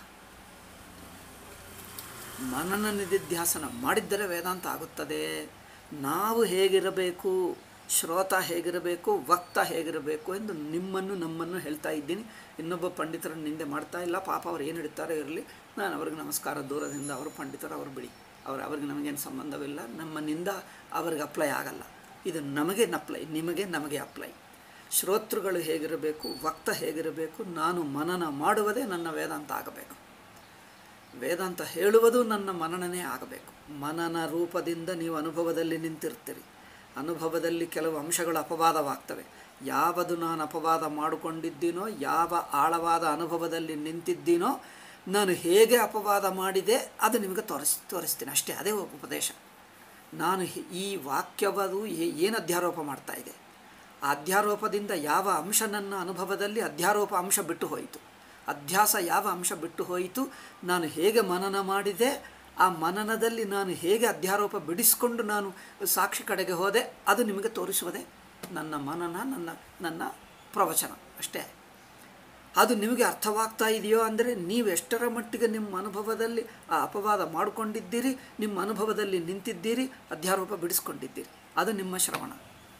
ಮನನ ನಿಧಿಧ್ಯಾಸನ ಮಾಡಿದ್ದರೆ ವೇದಾಂತ ಆಗುತ್ತದೆ ನಾವು ಹೇಗಿರಬೇಕು ಶ್ರೋತ ಹೇಗಿರಬೇಕು ವಕ್ತ ಹೇಗಿರಬೇಕು ಎಂದು ನಿಮ್ಮನ್ನು ನಮ್ಮನ್ನು ಹೇಳ್ತಾ ಇದ್ದೀನಿ ಇನ್ನೊಬ್ಬ ಪಂಡಿತರನ್ನು ನಿಂದೆ ಮಾಡ್ತಾ ಇಲ್ಲ ಪಾಪ ಅವ್ರು ಏನು ಹಿಡಿತಾರೋ ಇರಲಿ ನಾನು ಅವ್ರಿಗೆ ನಮಸ್ಕಾರ ದೂರದಿಂದ ಅವರು ಪಂಡಿತರು ಅವರು ಬಿಡಿ ಅವ್ರು ಅವ್ರಿಗೆ ನಮಗೇನು ಸಂಬಂಧವಿಲ್ಲ ನಮ್ಮನಿಂದ ಅವ್ರಿಗೆ ಅಪ್ಲೈ ಆಗಲ್ಲ ಇದು ನಮಗೆ ಅಪ್ಲೈ ನಿಮಗೆ ನಮಗೆ ಅಪ್ಲೈ ಶ್ರೋತೃಗಳು ಹೇಗಿರಬೇಕು ವಕ್ತ ಹೇಗಿರಬೇಕು ನಾನು ಮನನ ಮಾಡುವುದೇ ನನ್ನ ವೇದಾಂತ ಆಗಬೇಕು ವೇದಾಂತ ಹೇಳುವುದು ನನ್ನ ಮನನನೇ ಆಗಬೇಕು ಮನನ ರೂಪದಿಂದ ನೀವು ಅನುಭವದಲ್ಲಿ ನಿಂತಿರ್ತೀರಿ ಅನುಭವದಲ್ಲಿ ಕೆಲವು ಅಂಶಗಳು ಅಪವಾದವಾಗ್ತವೆ ಯಾವುದು ನಾನು ಅಪವಾದ ಮಾಡಿಕೊಂಡಿದ್ದೀನೋ ಯಾವ ಆಳವಾದ ಅನುಭವದಲ್ಲಿ ನಿಂತಿದ್ದೀನೋ ನಾನು ಹೇಗೆ ಅಪವಾದ ಮಾಡಿದೆ ಅದು ನಿಮಗೆ ತೋರಿಸ್ ತೋರಿಸ್ತೀನಿ ಅಷ್ಟೇ ಅದೇ ಉಪದೇಶ ನಾನು ಹಿ- ಈ ವಾಕ್ಯವದು ಏ- ಏನು ಅಧ್ಯಾರೋಪ ಮಾಡ್ತಾ ಇದೆ ಆ ಅಧ್ಯಾರೋಪದಿಂದ ಯಾವ ಅಂಶ ನನ್ನ ಅನುಭವದಲ್ಲಿ ಅಧ್ಯಾರೋಪ ಅಂಶ ಬಿಟ್ಟು ಹೋಯಿತು ಅಧ್ಯಾಸ ಯಾವ ಅಂಶ ಬಿಟ್ಟು ಹೋಯಿತು ನಾನು ಹೇಗೆ ಮನನ ಮಾಡಿದೆ ಆ ಮನನದಲ್ಲಿ ನಾನು ಹೇಗೆ ಅಧ್ಯಾರೋಪ ಬಿಡಿಸಿಕೊಂಡು ನಾನು ಸಾಕ್ಷಿ ಕಡೆಗೆ ಹೋದೆ ಅದು ನಿಮಗೆ ತೋರಿಸುವುದೇ ನನ್ನ ಮನನ ನನ್ನ ನನ್ನ ಪ್ರವಚನ ಅಷ್ಟೇ ಅದು ನಿಮಗೆ ಅರ್ಥವಾಗ್ತಾ ಇದೆಯೋ ಅಂದರೆ ನೀವು ಎಷ್ಟರ ಮಟ್ಟಿಗೆ ನಿಮ್ಮ ಅನುಭವದಲ್ಲಿ ಆ ಅಪವಾದ ಮಾಡಿಕೊಂಡಿದ್ದೀರಿ ನಿಮ್ಮ ಅನುಭವದಲ್ಲಿ ನಿಂತಿದ್ದೀರಿ ಅಧ್ಯಾರೋಪ ಬಿಡಿಸ್ಕೊಂಡಿದ್ದೀರಿ ಅದು ನಿಮ್ಮ ಶ್ರವಣ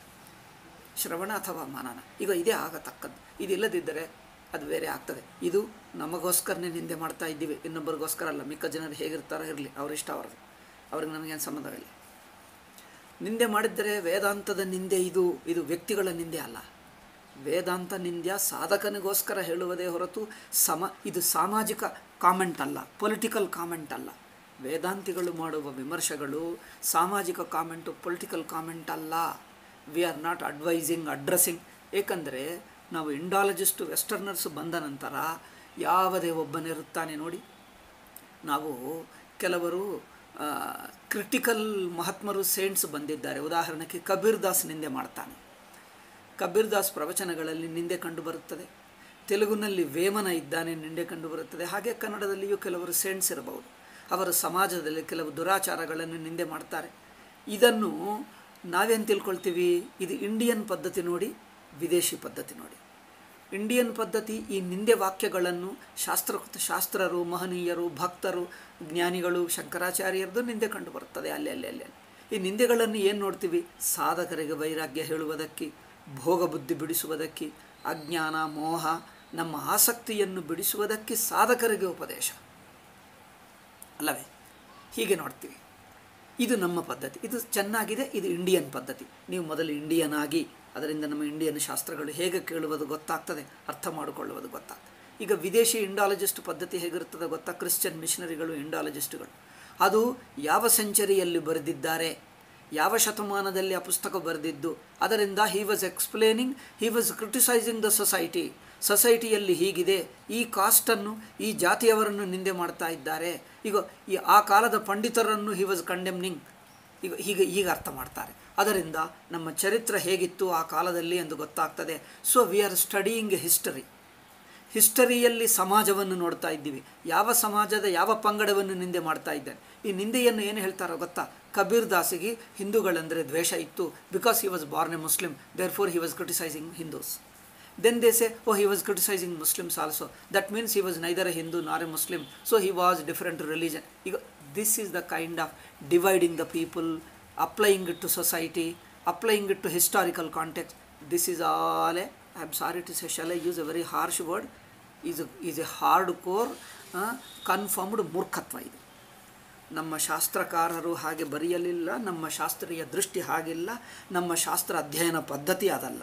ಶ್ರವಣ ಅಥವಾ ಮನನ ಈಗ ಇದೇ ಆಗತಕ್ಕದ್ದು ಇದಿಲ್ಲದಿದ್ದರೆ ಅದು ಬೇರೆ ಆಗ್ತದೆ ಇದು ನಮಗೋಸ್ಕರನೇ ನಿಂದೆ ಮಾಡ್ತಾ ಇದ್ದೀವಿ ಇನ್ನೊಬ್ಬರಿಗೋಸ್ಕರ ಅಲ್ಲ ಮಿಕ್ಕ ಜನರು ಹೇಗಿರ್ತಾರೋ ಇರಲಿ ಅವರಿಷ್ಟ ಅವ್ರದ್ದು ಅವ್ರಿಗೆ ನನಗೇನು ಸಂಬಂಧವಿಲ್ಲ ನಿಂದೆ ಮಾಡಿದ್ದರೆ ವೇದಾಂತದ ನಿಂದೆ ಇದು ಇದು ವ್ಯಕ್ತಿಗಳ ನಿಂದೆ ಅಲ್ಲ ವೇದಾಂತ ನಿಂದ್ಯ ಸಾಧಕನಿಗೋಸ್ಕರ ಹೇಳುವುದೇ ಹೊರತು ಸಮ ಇದು ಸಾಮಾಜಿಕ ಕಾಮೆಂಟ್ ಅಲ್ಲ ಪೊಲಿಟಿಕಲ್ ಕಾಮೆಂಟ್ ಅಲ್ಲ ವೇದಾಂತಿಗಳು ಮಾಡುವ ವಿಮರ್ಶೆಗಳು ಸಾಮಾಜಿಕ ಕಾಮೆಂಟು ಪೊಲಿಟಿಕಲ್ ಕಾಮೆಂಟ್ ಅಲ್ಲ we are not advising addressing ಏಕೆಂದರೆ ನಾವು ಇಂಡಾಲಜಿಸ್ಟು ವೆಸ್ಟರ್ನರ್ಸ್ ಬಂದ ನಂತರ ಯಾವುದೇ ಒಬ್ಬನಿರುತ್ತಾನೆ ನೋಡಿ ನಾವು ಕೆಲವರು ಕ್ರಿಟಿಕಲ್ ಮಹಾತ್ಮರು ಸೇಂಟ್ಸ್ ಬಂದಿದ್ದಾರೆ ಉದಾಹರಣೆಗೆ ಕಬೀರ್ ದಾಸ್ ನಿಂದೆ ಮಾಡ್ತಾನೆ ಕಬೀರ್ ದಾಸ್ ಪ್ರವಚನಗಳಲ್ಲಿ ನಿಂದೆ ಕಂಡುಬರುತ್ತದೆ ತೆಲುಗಿನಲ್ಲಿ ವೇಮನ ಇದ್ದಾನೆ ನಿಂದೆ ಕಂಡುಬರುತ್ತದೆ ಹಾಗೆ ಕನ್ನಡದಲ್ಲಿಯೂ ಕೆಲವರು ಸೇಂಟ್ಸ್ ಇರಬಹುದು ಅವರ ಸಮಾಜದಲ್ಲಿ ಕೆಲವು ದುರಾಚಾರಗಳನ್ನು ನಿಂದೆ ಮಾಡ್ತಾರೆ ಇದನ್ನು ನಾವೇನು ತಿಳ್ಕೊಳ್ತೀವಿ ಇದು ಇಂಡಿಯನ್ ಪದ್ಧತಿ ನೋಡಿ ವಿದೇಶಿ ಪದ್ಧತಿ ನೋಡಿ ಇಂಡಿಯನ್ ಪದ್ಧತಿ ಈ ನಿಂದೆ ವಾಕ್ಯಗಳನ್ನು ಶಾಸ್ತ್ರಕೃತ ಶಾಸ್ತ್ರರು ಮಹನೀಯರು ಭಕ್ತರು ಜ್ಞಾನಿಗಳು ಶಂಕರಾಚಾರ್ಯರದು ನಿಂದೆ ಕಂಡು ಬರುತ್ತದೆ ಅಲ್ಲಿ ಅಲ್ಲಿ ಅಲ್ಲಿ ಅಲ್ಲಿ. ಈ ನಿಂದೆಗಳನ್ನು ಏನು ನೋಡ್ತೀವಿ ಸಾಧಕರಿಗೆ ವೈರಾಗ್ಯ ಹೇಳುವುದಕ್ಕೆ ಭೋಗ ಬುದ್ಧಿ ಬಿಡಿಸುವುದಕ್ಕೆ ಅಜ್ಞಾನ ಮೋಹ ನಮ್ಮ ಆಸಕ್ತಿಯನ್ನು ಬಿಡಿಸುವುದಕ್ಕೆ ಸಾಧಕರಿಗೆ ಉಪದೇಶ ಅಲ್ಲವೇ ಹೀಗೆ ನೋಡ್ತೀವಿ ಇದು ನಮ್ಮ ಪದ್ಧತಿ ಇದು ಚೆನ್ನಾಗಿದೆ ಇದು ಇಂಡಿಯನ್ ಪದ್ಧತಿ ನೀವು ಮೊದಲು ಇಂಡಿಯನ್ ಆಗಿ ಅದರಿಂದ ನಮ್ಮ ಇಂಡಿಯನ್ ಶಾಸ್ತ್ರಗಳು ಹೇಗೆ ಕೇಳುವುದು ಗೊತ್ತಾಗ್ತದೆ ಅರ್ಥ ಮಾಡಿಕೊಳ್ಳುವುದು ಗೊತ್ತಾಗ್ತದೆ ಈಗ ವಿದೇಶಿ ಇಂಡಾಲಜಿಸ್ಟ್ ಪದ್ಧತಿ ಹೇಗಿರ್ತದೆ ಗೊತ್ತಾ ಕ್ರಿಶ್ಚಿಯನ್ ಮಿಷನರಿಗಳು ಇಂಡಾಲಜಿಸ್ಟ್ಗಳು ಅದು ಯಾವ ಸೆಂಚರಿಯಲ್ಲಿ ಬರೆದಿದ್ದಾರೆ ಯಾವ ಶತಮಾನದಲ್ಲಿ ಆ ಪುಸ್ತಕ ಬರೆದಿದ್ದು ಅದರಿಂದ he was explaining he was criticising the society ಸೊಸೈಟಿಯಲ್ಲಿ ಹೀಗಿದೆ ಈ ಕಾಸ್ಟನ್ನು ಈ ಜಾತಿಯವರನ್ನು ನಿಂದೆ ಮಾಡ್ತಾ ಇದ್ದಾರೆ ಈಗ ಈ ಆ ಕಾಲದ ಪಂಡಿತರನ್ನು ಹಿ ವಾಸ್ ಕಂಡೆಮ್ನಿಂಗ್ ಈಗ ಹೀಗೆ ಈಗ ಅರ್ಥ ಮಾಡ್ತಾರೆ ಅದರಿಂದ ನಮ್ಮ ಚರಿತ್ರೆ ಹೇಗಿತ್ತು ಆ ಕಾಲದಲ್ಲಿ ಎಂದು ಗೊತ್ತಾಗ್ತದೆ so we are studying history ಹಿಸ್ಟರಿಯಲ್ಲಿ ಸಮಾಜವನ್ನು ನೋಡ್ತಾ ಇದ್ದೀವಿ ಯಾವ ಸಮಾಜದ ಯಾವ ಪಂಗಡವನ್ನು ನಿಂದೆ ಮಾಡ್ತಾ ಇದ್ದಾರೆ ಈ ನಿಂದೆಯನ್ನು ಏನು ಹೇಳ್ತಾರೋ ಗೊತ್ತಾ ಕಬೀರ್ ದಾಸಿಗೆ ಹಿಂದೂಗಳಂದರೆ ದ್ವೇಷ ಇತ್ತು because he was born a Muslim therefore he was criticising Hindus then they say oh he was criticising Muslims also that means he was neither a Hindu nor a Muslim so he was different religion ಈಗ this is the kind of dividing the people applying it to society applying it to historical context this is all a I am sorry to say shall I use A very harsh word is is a hard core confirmed ಮೂರ್ಖತ್ವ ಇದು ನಮ್ಮ ಶಾಸ್ತ್ರಕಾರರು ಹಾಗೆ ಬರೆಯಲಿಲ್ಲ ನಮ್ಮ ಶಾಸ್ತ್ರೀಯ ದೃಷ್ಟಿ ಹಾಗಿಲ್ಲ ನಮ್ಮ ಶಾಸ್ತ್ರ ಅಧ್ಯಯನ ಪದ್ಧತಿ ಅದಲ್ಲ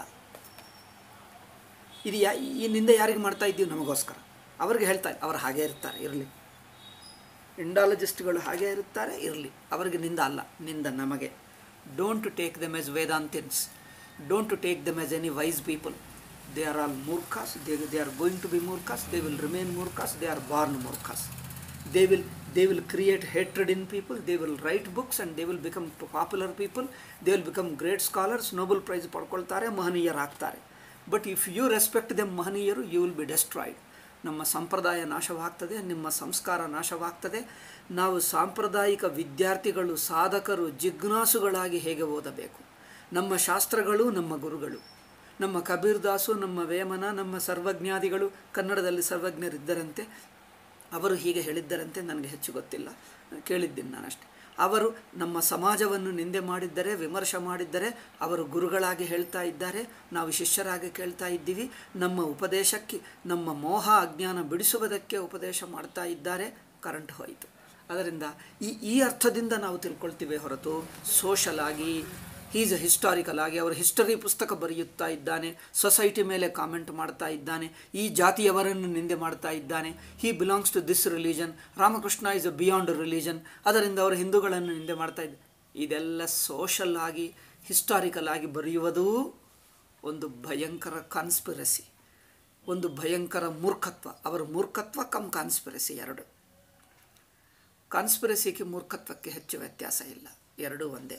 ಇದು ಯಾ ಈ ನಿಂದೆ ಯಾರಿಗೆ ಮಾಡ್ತಾ ಇದ್ದೀವಿ ನಮಗೋಸ್ಕರ ಅವ್ರಿಗೆ ಹೇಳ್ತಾರೆ ಅವ್ರು ಹಾಗೇ ಇರ್ತಾರೆ ಇರಲಿ ಇಂಡಾಲಜಿಸ್ಟ್ಗಳು ಹಾಗೇ ಇರುತ್ತಾರೆ ಇರಲಿ ಅವರಿಗೆ ನಿಂದ ಅಲ್ಲ ನಿಂದ ನಮಗೆ don't take them as Vedantins don't take them as any wise people they are all murkhas they they are going to be murkhas they will remain murkhas they are born murkhas they will they will create hatred in people they will write books and they will become popular people they will become great scholars Nobel prize ಪಡ್ಕೊಳ್ತಾರೆ ಮಹನೀಯರಾಗ್ತಾರೆ but if you respect them ಮಹನೀಯರು you will be destroyed ನಮ್ಮ ಸಂಪ್ರದಾಯ ನಾಶವಾಗ್ತದೆ ನಿಮ್ಮ ಸಂಸ್ಕಾರ ನಾಶವಾಗ್ತದೆ ನಾವು ಸಾಂಪ್ರದಾಯಿಕ ವಿದ್ಯಾರ್ಥಿಗಳು ಸಾಧಕರು ಜಿಜ್ಞಾಸುಗಳಾಗಿ ಹೇಗೆ ಓದಬೇಕು ನಮ್ಮ ಶಾಸ್ತ್ರಗಳು ನಮ್ಮ ಗುರುಗಳು ನಮ್ಮ ಕಬೀರ್ದಾಸು ನಮ್ಮ ವೇಮನ ನಮ್ಮ ಸರ್ವಜ್ಞಾದಿಗಳು ಕನ್ನಡದಲ್ಲಿ ಸರ್ವಜ್ಞರಿದ್ದರಂತೆ ಅವರು ಹೀಗೆ ಹೇಳಿದ್ದರಂತೆ ನನಗೆ ಹೆಚ್ಚು ಗೊತ್ತಿಲ್ಲ ಕೇಳಿದ್ದೀನಿ ನಾನಷ್ಟೆ ಅವರು ನಮ್ಮ ಸಮಾಜವನ್ನು ನಿಂದೆ ಮಾಡಿದ್ದರೆ ವಿಮರ್ಶೆ ಮಾಡಿದ್ದರೆ ಅವರು ಗುರುಗಳಾಗಿ ಹೇಳ್ತಾ ಇದ್ದಾರೆ ನಾವು ಶಿಷ್ಯರಾಗಿ ಕೇಳ್ತಾ ಇದ್ದೀವಿ ನಮ್ಮ ಉಪದೇಶಕ್ಕೆ ನಮ್ಮ ಮೋಹ ಅಜ್ಞಾನ ಬಿಡಿಸುವುದಕ್ಕೆ ಉಪದೇಶ ಮಾಡ್ತಾ ಇದ್ದಾರೆ ಕರೆಂಟ್ ಹೋಯಿತು ಅದರಿಂದ ಈ ಈ ಅರ್ಥದಿಂದ ನಾವು ತಿಳ್ಕೊಳ್ತೀವಿ ಹೊರತು ಸೋಷಲ್ ಆಗಿ ಈಸ್ ಹಿಸ್ಟಾರಿಕಲ್ ಆಗಿ ಅವರು ಹಿಸ್ಟರಿ ಪುಸ್ತಕ ಬರೆಯುತ್ತಾ ಇದ್ದಾನೆ ಸೊಸೈಟಿ ಮೇಲೆ ಕಾಮೆಂಟ್ ಮಾಡ್ತಾ ಇದ್ದಾನೆ ಈ ಜಾತಿಯವರನ್ನು ನಿಂದೆ ಮಾಡ್ತಾ ಇದ್ದಾನೆ he belongs to this religion Ramakrishna is a beyond religion ಅದರಿಂದ ಅವರು ಹಿಂದೂಗಳನ್ನು ನಿಂದೆ ಮಾಡ್ತಾ ಇದ್ದ ಇದೆಲ್ಲ ಸೋಷಲ್ ಆಗಿ ಹಿಸ್ಟಾರಿಕಲ್ ಆಗಿ ಬರೆಯುವುದೂ ಒಂದು ಭಯಂಕರ ಕಾನ್ಸ್ಪಿರಸಿ ಒಂದು ಭಯಂಕರ ಮೂರ್ಖತ್ವ ಅವರ ಮೂರ್ಖತ್ವ ಕಮ್ ಕಾನ್ಸ್ಪಿರಸಿ ಎರಡು ಕಾನ್ಸ್ಪಿರಸಿಗೆ ಮೂರ್ಖತ್ವಕ್ಕೆ ಹೆಚ್ಚು ವ್ಯತ್ಯಾಸ ಇಲ್ಲ ಎರಡೂ ಒಂದೇ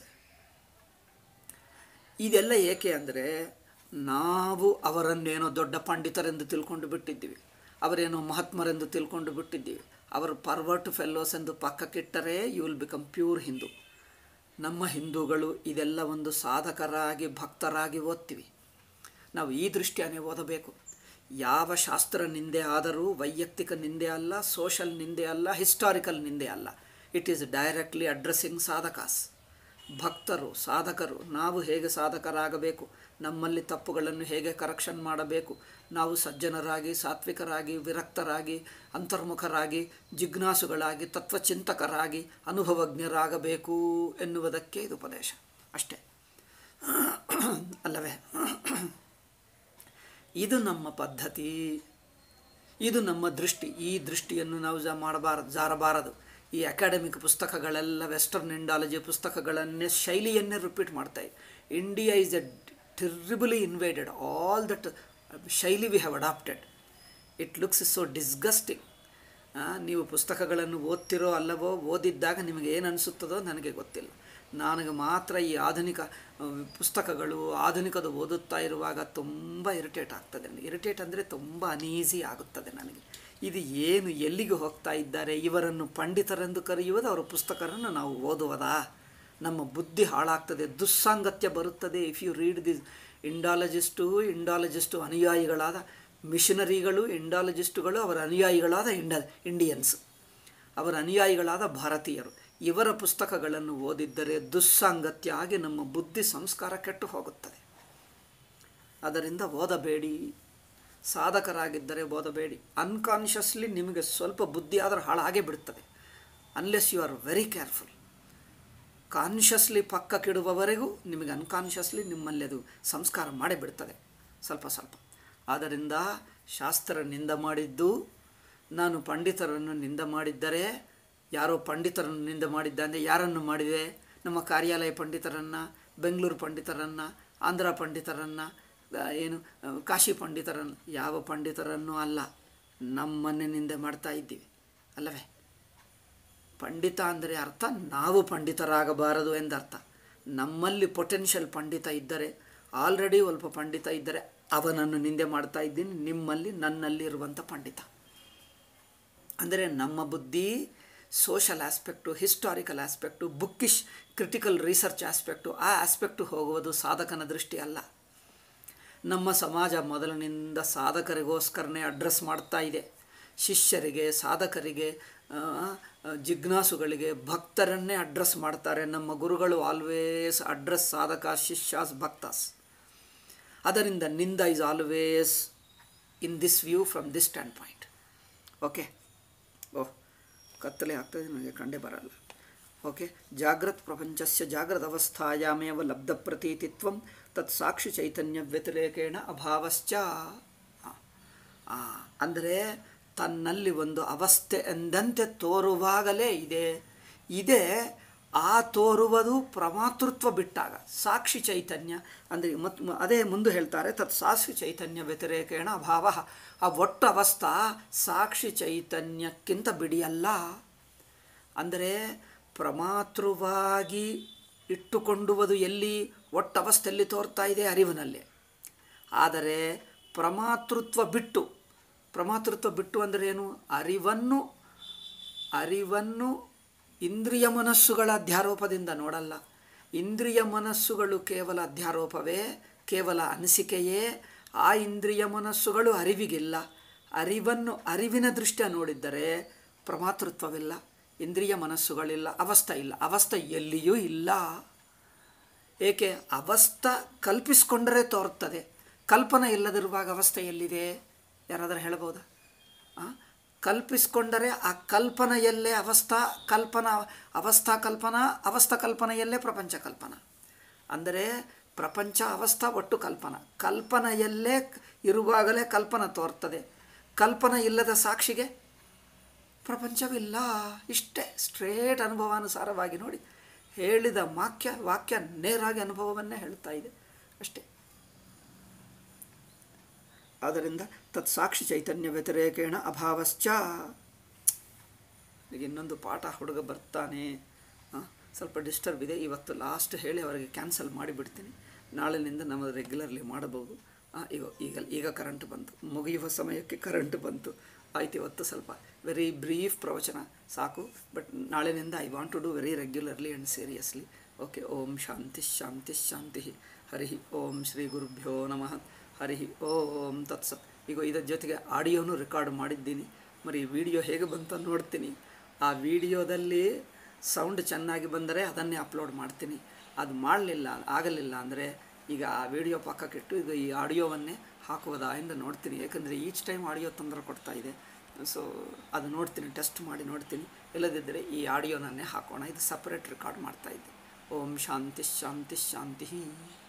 ಇದೆಲ್ಲ ಏಕೆ ಅಂದರೆ ನಾವು ಅವರನ್ನೇನೋ ದೊಡ್ಡ ಪಂಡಿತರೆಂದು ತಿಳ್ಕೊಂಡು ಬಿಟ್ಟಿದ್ದೀವಿ ಅವರೇನೋ ಮಹಾತ್ಮರೆಂದು ತಿಳ್ಕೊಂಡು ಬಿಟ್ಟಿದ್ದೀವಿ ಅವರು ಪರ್ವರ್ಟ್ ಫೆಲ್ಲೋಸ್ ಎಂದು ಪಕ್ಕಕ್ಕಿಟ್ಟರೆ you will become pure Hindu ನಮ್ಮ ಹಿಂದೂಗಳು ಇದೆಲ್ಲ ಒಂದು ಸಾಧಕರಾಗಿ ಭಕ್ತರಾಗಿ ಓದ್ತೀವಿ ನಾವು ಈ ದೃಷ್ಟಿಯನ್ನೇ ಓದಬೇಕು ಯಾವ ಶಾಸ್ತ್ರ ನಿಂದೆ ಆದರೂ ವೈಯಕ್ತಿಕ ನಿಂದೆ ಅಲ್ಲ ಸೋಷಲ್ ನಿಂದೆ ಅಲ್ಲ ಹಿಸ್ಟಾರಿಕಲ್ ನಿಂದೆ ಅಲ್ಲ it is directly addressing sadhakas ಭಕ್ತರು ಸಾಧಕರು ನಾವು ಹೇಗೆ ಸಾಧಕರಾಗಬೇಕು ನಮ್ಮಲ್ಲಿ ತಪ್ಪುಗಳನ್ನು ಹೇಗೆ ಕರೆಕ್ಷನ್ ಮಾಡಬೇಕು ನಾವು ಸಜ್ಜನರಾಗಿ ಸಾತ್ವಿಕರಾಗಿ ವಿರಕ್ತರಾಗಿ ಅಂತರ್ಮುಖರಾಗಿ ಜಿಜ್ಞಾಸುಗಳಾಗಿ ತತ್ವಚಿಂತಕರಾಗಿ ಅನುಭವಜ್ಞರಾಗಬೇಕು ಎನ್ನುವುದಕ್ಕೆ ಇದು ಉಪದೇಶ ಅಷ್ಟೇ ಅಲ್ಲವೇ ಇದು ನಮ್ಮ ಪದ್ಧತಿ ಇದು ನಮ್ಮ ದೃಷ್ಟಿ ಈ ದೃಷ್ಟಿಯನ್ನು ನಾವು ಜ ಮಾಡಬಾರದು ಜಾರಬಾರದು ಈ ಅಕಾಡೆಮಿಕ್ ಪುಸ್ತಕಗಳೆಲ್ಲ ವೆಸ್ಟರ್ನ್ ಇಂಡಾಲಜಿ ಪುಸ್ತಕಗಳನ್ನೇ ಶೈಲಿಯನ್ನೇ ರಿಪೀಟ್ ಮಾಡ್ತಾಯಿ India is a terribly invaded all that shaili we have adapted it looks so disgusting ನೀವು ಪುಸ್ತಕಗಳನ್ನು ಓದ್ತಿರೋ ಅಲ್ಲವೋ ಓದಿದ್ದಾಗ ನಿಮಗೆ ಏನು ಅನಿಸುತ್ತದೋ ನನಗೆ ಗೊತ್ತಿಲ್ಲ ನನಗೆ ಮಾತ್ರ ಈ ಆಧುನಿಕ ಪುಸ್ತಕಗಳು ಆಧುನಿಕದ ಓದುತ್ತಾ ಇರುವಾಗ ತುಂಬ ಇರಿಟೇಟ್ ಆಗ್ತದೆ ನನಗೆ ಇರಿಟೇಟ್ ಅಂದರೆ ತುಂಬ ಅನೀಸಿ ಆಗುತ್ತದೆ ನನಗೆ ಇದು ಏನು ಎಲ್ಲಿಗೆ ಹೋಗ್ತಾ ಇದ್ದಾರೆ ಇವರನ್ನು ಪಂಡಿತರೆಂದು ಕರೆಯುವುದು ಅವರ ಪುಸ್ತಕವನ್ನು ನಾವು ಓದುವುದಾ ನಮ್ಮ ಬುದ್ಧಿ ಹಾಳಾಗ್ತದೆ ದುಸ್ಸಾಂಗತ್ಯ ಬರುತ್ತದೆ if you read the Indologist Indologist ಅನುಯಾಯಿಗಳಾದ ಮಿಷನರಿಗಳು ಇಂಡಾಲಜಿಸ್ಟುಗಳು ಅವರ ಅನುಯಾಯಿಗಳಾದ ಇಂಡ ಇಂಡಿಯನ್ಸ್ ಅವರ ಅನುಯಾಯಿಗಳಾದ ಭಾರತೀಯರು ಇವರ ಪುಸ್ತಕಗಳನ್ನು ಓದಿದ್ದರೆ ದುಸ್ಸಾಂಗತ್ಯ ಆಗಿ ನಮ್ಮ ಬುದ್ಧಿ ಸಂಸ್ಕಾರ ಕೆಟ್ಟು ಹೋಗುತ್ತದೆ ಅದರಿಂದ ಓದಬೇಡಿ ಸಾಧಕರಾಗಿದ್ದರೆ ಓದಬೇಡಿ ಅನ್ಕಾನ್ಷಿಯಸ್ಲಿ ನಿಮಗೆ ಸ್ವಲ್ಪ ಬುದ್ಧಿ ಆದರೆ ಹಾಳಾಗೇ ಬಿಡುತ್ತದೆ unless you are very careful consciously ಪಕ್ಕಕ್ಕಿಡುವವರೆಗೂ ನಿಮಗೆ ಅನ್ಕಾನ್ಷಿಯಸ್ಲಿ ನಿಮ್ಮಲ್ಲಿ ಅದು ಸಂಸ್ಕಾರ ಮಾಡೇ ಬಿಡ್ತದೆ ಸ್ವಲ್ಪ ಸ್ವಲ್ಪ ಆದ್ದರಿಂದ ಶಾಸ್ತ್ರ ನಿಂದ ಮಾಡಿದ್ದು ನಾನು ಪಂಡಿತರನ್ನು ನಿಂದ ಮಾಡಿದ್ದರೆ ಯಾರೋ ಪಂಡಿತರನ್ನು ನಿಂದ ಮಾಡಿದ್ದ ಅಂದರೆ ಯಾರನ್ನು ಮಾಡಿದೆ ನಮ್ಮ ಕಾರ್ಯಾಲಯ ಪಂಡಿತರನ್ನು ಬೆಂಗಳೂರು ಪಂಡಿತರನ್ನು ಆಂಧ್ರ ಪಂಡಿತರನ್ನು ಏನು ಕಾಶಿ ಪಂಡಿತರನ್ನು ಯಾವ ಪಂಡಿತರನ್ನೂ ಅಲ್ಲ ನಮ್ಮನ್ನೇ ನಿಂದೆ ಮಾಡ್ತಾ ಇದ್ದೀವಿ ಅಲ್ಲವೇ ಪಂಡಿತ ಅಂದರೆ ಅರ್ಥ ನಾವು ಪಂಡಿತರಾಗಬಾರದು ಎಂದರ್ಥ ನಮ್ಮಲ್ಲಿ ಪೊಟೆನ್ಷಿಯಲ್ ಪಂಡಿತ ಇದ್ದರೆ ಆಲ್ರೆಡಿ ಸ್ವಲ್ಪ ಪಂಡಿತ ಇದ್ದರೆ ಅವನನ್ನು ನಿಂದೆ ಮಾಡ್ತಾ ಇದ್ದೀನಿ ನಿಮ್ಮಲ್ಲಿ ನನ್ನಲ್ಲಿ ಇರುವಂಥ ಪಂಡಿತ ಅಂದರೆ ನಮ್ಮ ಬುದ್ಧಿ social aspect historical aspect bookish critical research aspect ಆ ಆಸ್ಪೆಕ್ಟು ಹೋಗುವುದು ಸಾಧಕನ ದೃಷ್ಟಿ ಅಲ್ಲ ನಮ್ಮ ಸಮಾಜ ಮೊದಲಿನಿಂದ ಸಾಧಕರಿಗೋಸ್ಕರನೇ ಅಡ್ರೆಸ್ ಮಾಡ್ತಾ ಇದೆ ಶಿಷ್ಯರಿಗೆ ಸಾಧಕರಿಗೆ ಜಿಜ್ಞಾಸುಗಳಿಗೆ ಭಕ್ತರನ್ನೇ ಅಡ್ರೆಸ್ ಮಾಡ್ತಾರೆ ನಮ್ಮ ಗುರುಗಳು ಆಲ್ವೇಸ್ ಅಡ್ರೆಸ್ ಸಾಧಕ ಶಿಷ್ಯಾಸ್ ಭಕ್ತಾಸ್ ಅದರಿಂದ ನಿಂದ is always in this view from this standpoint okay oh ಕತ್ತಲೆ ಆಗ್ತದೆ ನನಗೆ ಕಂಡೇ ಬರಲ್ಲ ಓಕೆ ಜಾಗ್ರತ್ ಪ್ರಪಂಚಸ್ಯ ಜಾಗ್ರತ ಅವಸ್ಥಾಯಾಮೇವ ಲಬ್ಧ ಪ್ರತೀತಿತ್ವಂ ತತ್ ಸಾಕ್ಷಿ ಚೈತನ್ಯ ವ್ಯತಿರೇಕೇಣ ಅಭಾವಶ್ಚ ಅಂದರೆ ತನ್ನಲ್ಲಿ ಒಂದು ಅವಸ್ಥೆ ಎಂದಂತೆ ತೋರುವಾಗಲೇ ಇದೆ ಇದೆ ಆ ತೋರುವುದು ಪ್ರಮಾತೃತ್ವ ಬಿಟ್ಟಾಗ ಸಾಕ್ಷಿ ಚೈತನ್ಯ ಅಂದರೆ ಮತ್ತು ಅದೇ ಮುಂದೆ ಹೇಳ್ತಾರೆ ತತ್ ಸಾಕ್ಷಿ ಚೈತನ್ಯ ವ್ಯತಿರೇಕೇಣ ಅಭಾವ ಆ ಒಟ್ಟು ಅವಸ್ಥಾ ಸಾಕ್ಷಿ ಚೈತನ್ಯಕ್ಕಿಂತ ಬಿಡಿಯಲ್ಲ ಅಂದರೆ ಪ್ರಮಾತೃವಾಗಿ ಇಟ್ಟುಕೊಂಡುವುದು ಎಲ್ಲಿ ಒಟ್ಟು ಅವಸ್ಥೆಯಲ್ಲಿ ತೋರ್ತಾ ಇದೆ ಅರಿವಿನಲ್ಲಿ ಆದರೆ ಪ್ರಮಾತೃತ್ವ ಬಿಟ್ಟು ಪ್ರಮಾತೃತ್ವ ಬಿಟ್ಟು ಅಂದರೆ ಏನು ಅರಿವನ್ನು ಅರಿವನ್ನು ಇಂದ್ರಿಯ ಮನಸ್ಸುಗಳ ಅಧ್ಯಾರೋಪದಿಂದ ನೋಡಲ್ಲ ಇಂದ್ರಿಯ ಮನಸ್ಸುಗಳು ಕೇವಲ ಅಧ್ಯಾರೋಪವೇ ಕೇವಲ ಅನಿಸಿಕೆಯೇ ಆ ಇಂದ್ರಿಯ ಮನಸ್ಸುಗಳು ಅರಿವಿಗಿಲ್ಲ ಅರಿವನ್ನು ಅರಿವಿನ ದೃಷ್ಟಿಯ ನೋಡಿದ್ದರೆ ಪ್ರಮಾತೃತ್ವವಿಲ್ಲ ಇಂದ್ರಿಯ ಮನಸ್ಸುಗಳಿಲ್ಲ ಅವಸ್ಥೆ ಇಲ್ಲ ಅವಸ್ಥೆ ಎಲ್ಲಿಯೂ ಇಲ್ಲ ಏಕೆ ಅವಸ್ಥ ಕಲ್ಪಿಸ್ಕೊಂಡರೆ ತೋರುತ್ತದೆ ಕಲ್ಪನೆ ಇಲ್ಲದಿರುವಾಗ ಅವಸ್ಥೆ ಎಲ್ಲಿದೆ ಯಾರಾದರೂ ಹೇಳ್ಬೋದಾ ಆ? ಕಲ್ಪಿಸ್ಕೊಂಡರೆ ಆ ಕಲ್ಪನೆಯಲ್ಲೇ ಅವಸ್ಥಾ ಕಲ್ಪನಾ ಅವಸ್ಥಾ ಕಲ್ಪನಾ ಅವಸ್ಥಾ ಕಲ್ಪನೆಯಲ್ಲೇ ಪ್ರಪಂಚ ಕಲ್ಪನಾ ಅಂದರೆ ಪ್ರಪಂಚ ಅವಸ್ಥಾ ಒಟ್ಟು ಕಲ್ಪನಾ ಕಲ್ಪನೆಯಲ್ಲೇ ಇರುವಾಗಲೇ ಕಲ್ಪನೆ ತೋರ್ತದೆ ಕಲ್ಪನೆ ಇಲ್ಲದ ಸಾಕ್ಷಿಗೆ ಪ್ರಪಂಚವಿಲ್ಲ ಇಷ್ಟೇ ಸ್ಟ್ರೇಟ್ ಅನುಭವಾನುಸಾರವಾಗಿ ನೋಡಿ ಹೇಳಿದ ವಾಕ್ಯ ವಾಕ್ಯ ನೇರಾಗಿ ಅನುಭವವನ್ನೇ ಹೇಳ್ತಾ ಇದೆ ಅಷ್ಟೇ ಆದ್ದರಿಂದ ತತ್ ಸಾಕ್ಷಿ ಚೈತನ್ಯ ವ್ಯತಿರೇಕೇಣ ಅಭಾವಶ್ಚ ಈಗ ಇನ್ನೊಂದು ಪಾಠ ಹುಡುಗ ಬರ್ತಾನೆ ಆ, ಸ್ವಲ್ಪ ಡಿಸ್ಟರ್ಬ್ ಇದೆ ಇವತ್ತು ಲಾಸ್ಟ್ ಹೇಳಿ ಅವರಿಗೆ ಕ್ಯಾನ್ಸಲ್ ಮಾಡಿಬಿಡ್ತೀನಿ ನಾಳಿನಿಂದ ನಾವು ರೆಗ್ಯುಲರ್ಲಿ ಮಾಡಬಹುದು ಆ, ಈಗ ಈಗ ಈಗ ಕರೆಂಟ್ ಬಂತು ಮುಗಿಯುವ ಸಮಯಕ್ಕೆ ಕರೆಂಟ್ ಬಂತು ಆಯ್ತು ಇವತ್ತು ಸ್ವಲ್ಪ ವೆರಿ ಬ್ರೀಫ್ ಪ್ರವಚನ ಸಾಕು ಬಟ್ ನಾಳಿನಿಂದ I want to do very regularly and seriously okay Om ಶಾಂತಿ ಶಾಂತಿ ಶಾಂತಿ ಹರಿ ಓಂ ಶ್ರೀ ಗುರುಭ್ಯೋ ನಮಃ ಹರಿ ಓಂ ತತ್ಸತ್ ಈಗ ಇದರ ಜೊತೆಗೆ ಆಡಿಯೋನು ರೆಕಾರ್ಡ್ ಮಾಡಿದ್ದೀನಿ మరి ವಿಡಿಯೋ ಹೇಗೆ ಬಂತು ನೋಡ್ತೀನಿ ಆ ವಿಡಿಯೋದಲ್ಲಿ ಸೌಂಡ್ ಚೆನ್ನಾಗಿ ಬಂದರೆ ಅದನ್ನೇ ಅಪ್ಲೋಡ್ ಮಾಡ್ತೀನಿ ಅದು ಮಾಡಲಿಲ್ಲ ಆಗಲಿಲ್ಲ ಅಂದರೆ ಈಗ ಆ ವಿಡಿಯೋ ಪಕ್ಕಕ್ಕಿಟ್ಟು ಈಗ ಈ ಆಡಿಯೋವನ್ನೇ ಹಾಕುವುದಾ ಎಂದು ನೋಡ್ತೀನಿ ಯಾಕಂದರೆ ಈಚ್ ಟೈಮ್ ಆಡಿಯೋ ತೊಂದರೆ ಕೊಡ್ತಾ ಇದೆ ಸೊ ಅದು ನೋಡ್ತೀನಿ ಟೆಸ್ಟ್ ಮಾಡಿ ನೋಡ್ತೀನಿ ಇಲ್ಲದಿದ್ದರೆ ಈ ಆಡಿಯೋನನ್ನೇ ಹಾಕೋಣ ಇದು ಸಪ್ರೇಟ್ ರೆಕಾರ್ಡ್ ಮಾಡ್ತಾ ಇದ್ದೆ ಓಂ ಶಾಂತಿ ಶಾಂತಿ ಶಾಂತಿ